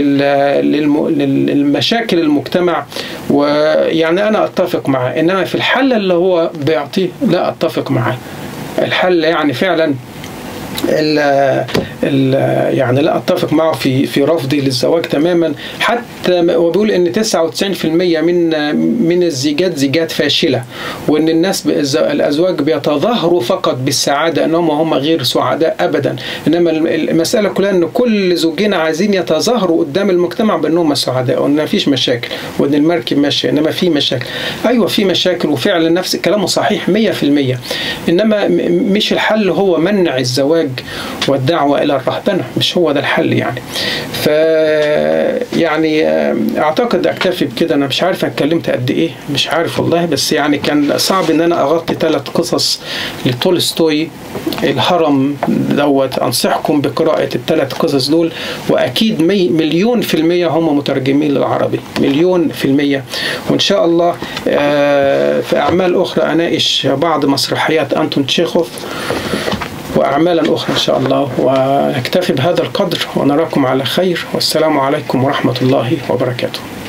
للمشاكل المجتمع ويعني انا اتفق معه انما في الحل اللي هو بيعطيه لا اتفق معاه الحل يعني فعلا ال ال يعني لا اتفق معه في في رفضي للزواج تماما حتى وبيقول ان 99% من من الزيجات زيجات فاشله وان الناس الازواج بيتظاهروا فقط بالسعاده انهم هم غير سعداء ابدا انما المساله كلها ان كل زوجين عايزين يتظاهروا قدام المجتمع بانهم سعداء وان ما فيش مشاكل وان المركب ماشيه انما في مشاكل ايوه في مشاكل وفعلا نفس كلامه صحيح 100% انما مش الحل هو منع الزواج والدعوه الى الرهبنه مش هو ده الحل يعني ف يعني اعتقد اكتفي بكده انا مش عارف انا اتكلمت قد ايه مش عارف والله بس يعني كان صعب ان انا اغطي ثلاث قصص لتولستوي الهرم دوت انصحكم بقراءه الثلاث قصص دول واكيد مي مليون في الميه هم مترجمين للعربي مليون في الميه وان شاء الله في اعمال اخرى اناقش بعض مسرحيات انتون تشيخوف وأعمالا أخرى إن شاء الله ونكتفي بهذا القدر ونراكم على خير والسلام عليكم ورحمة الله وبركاته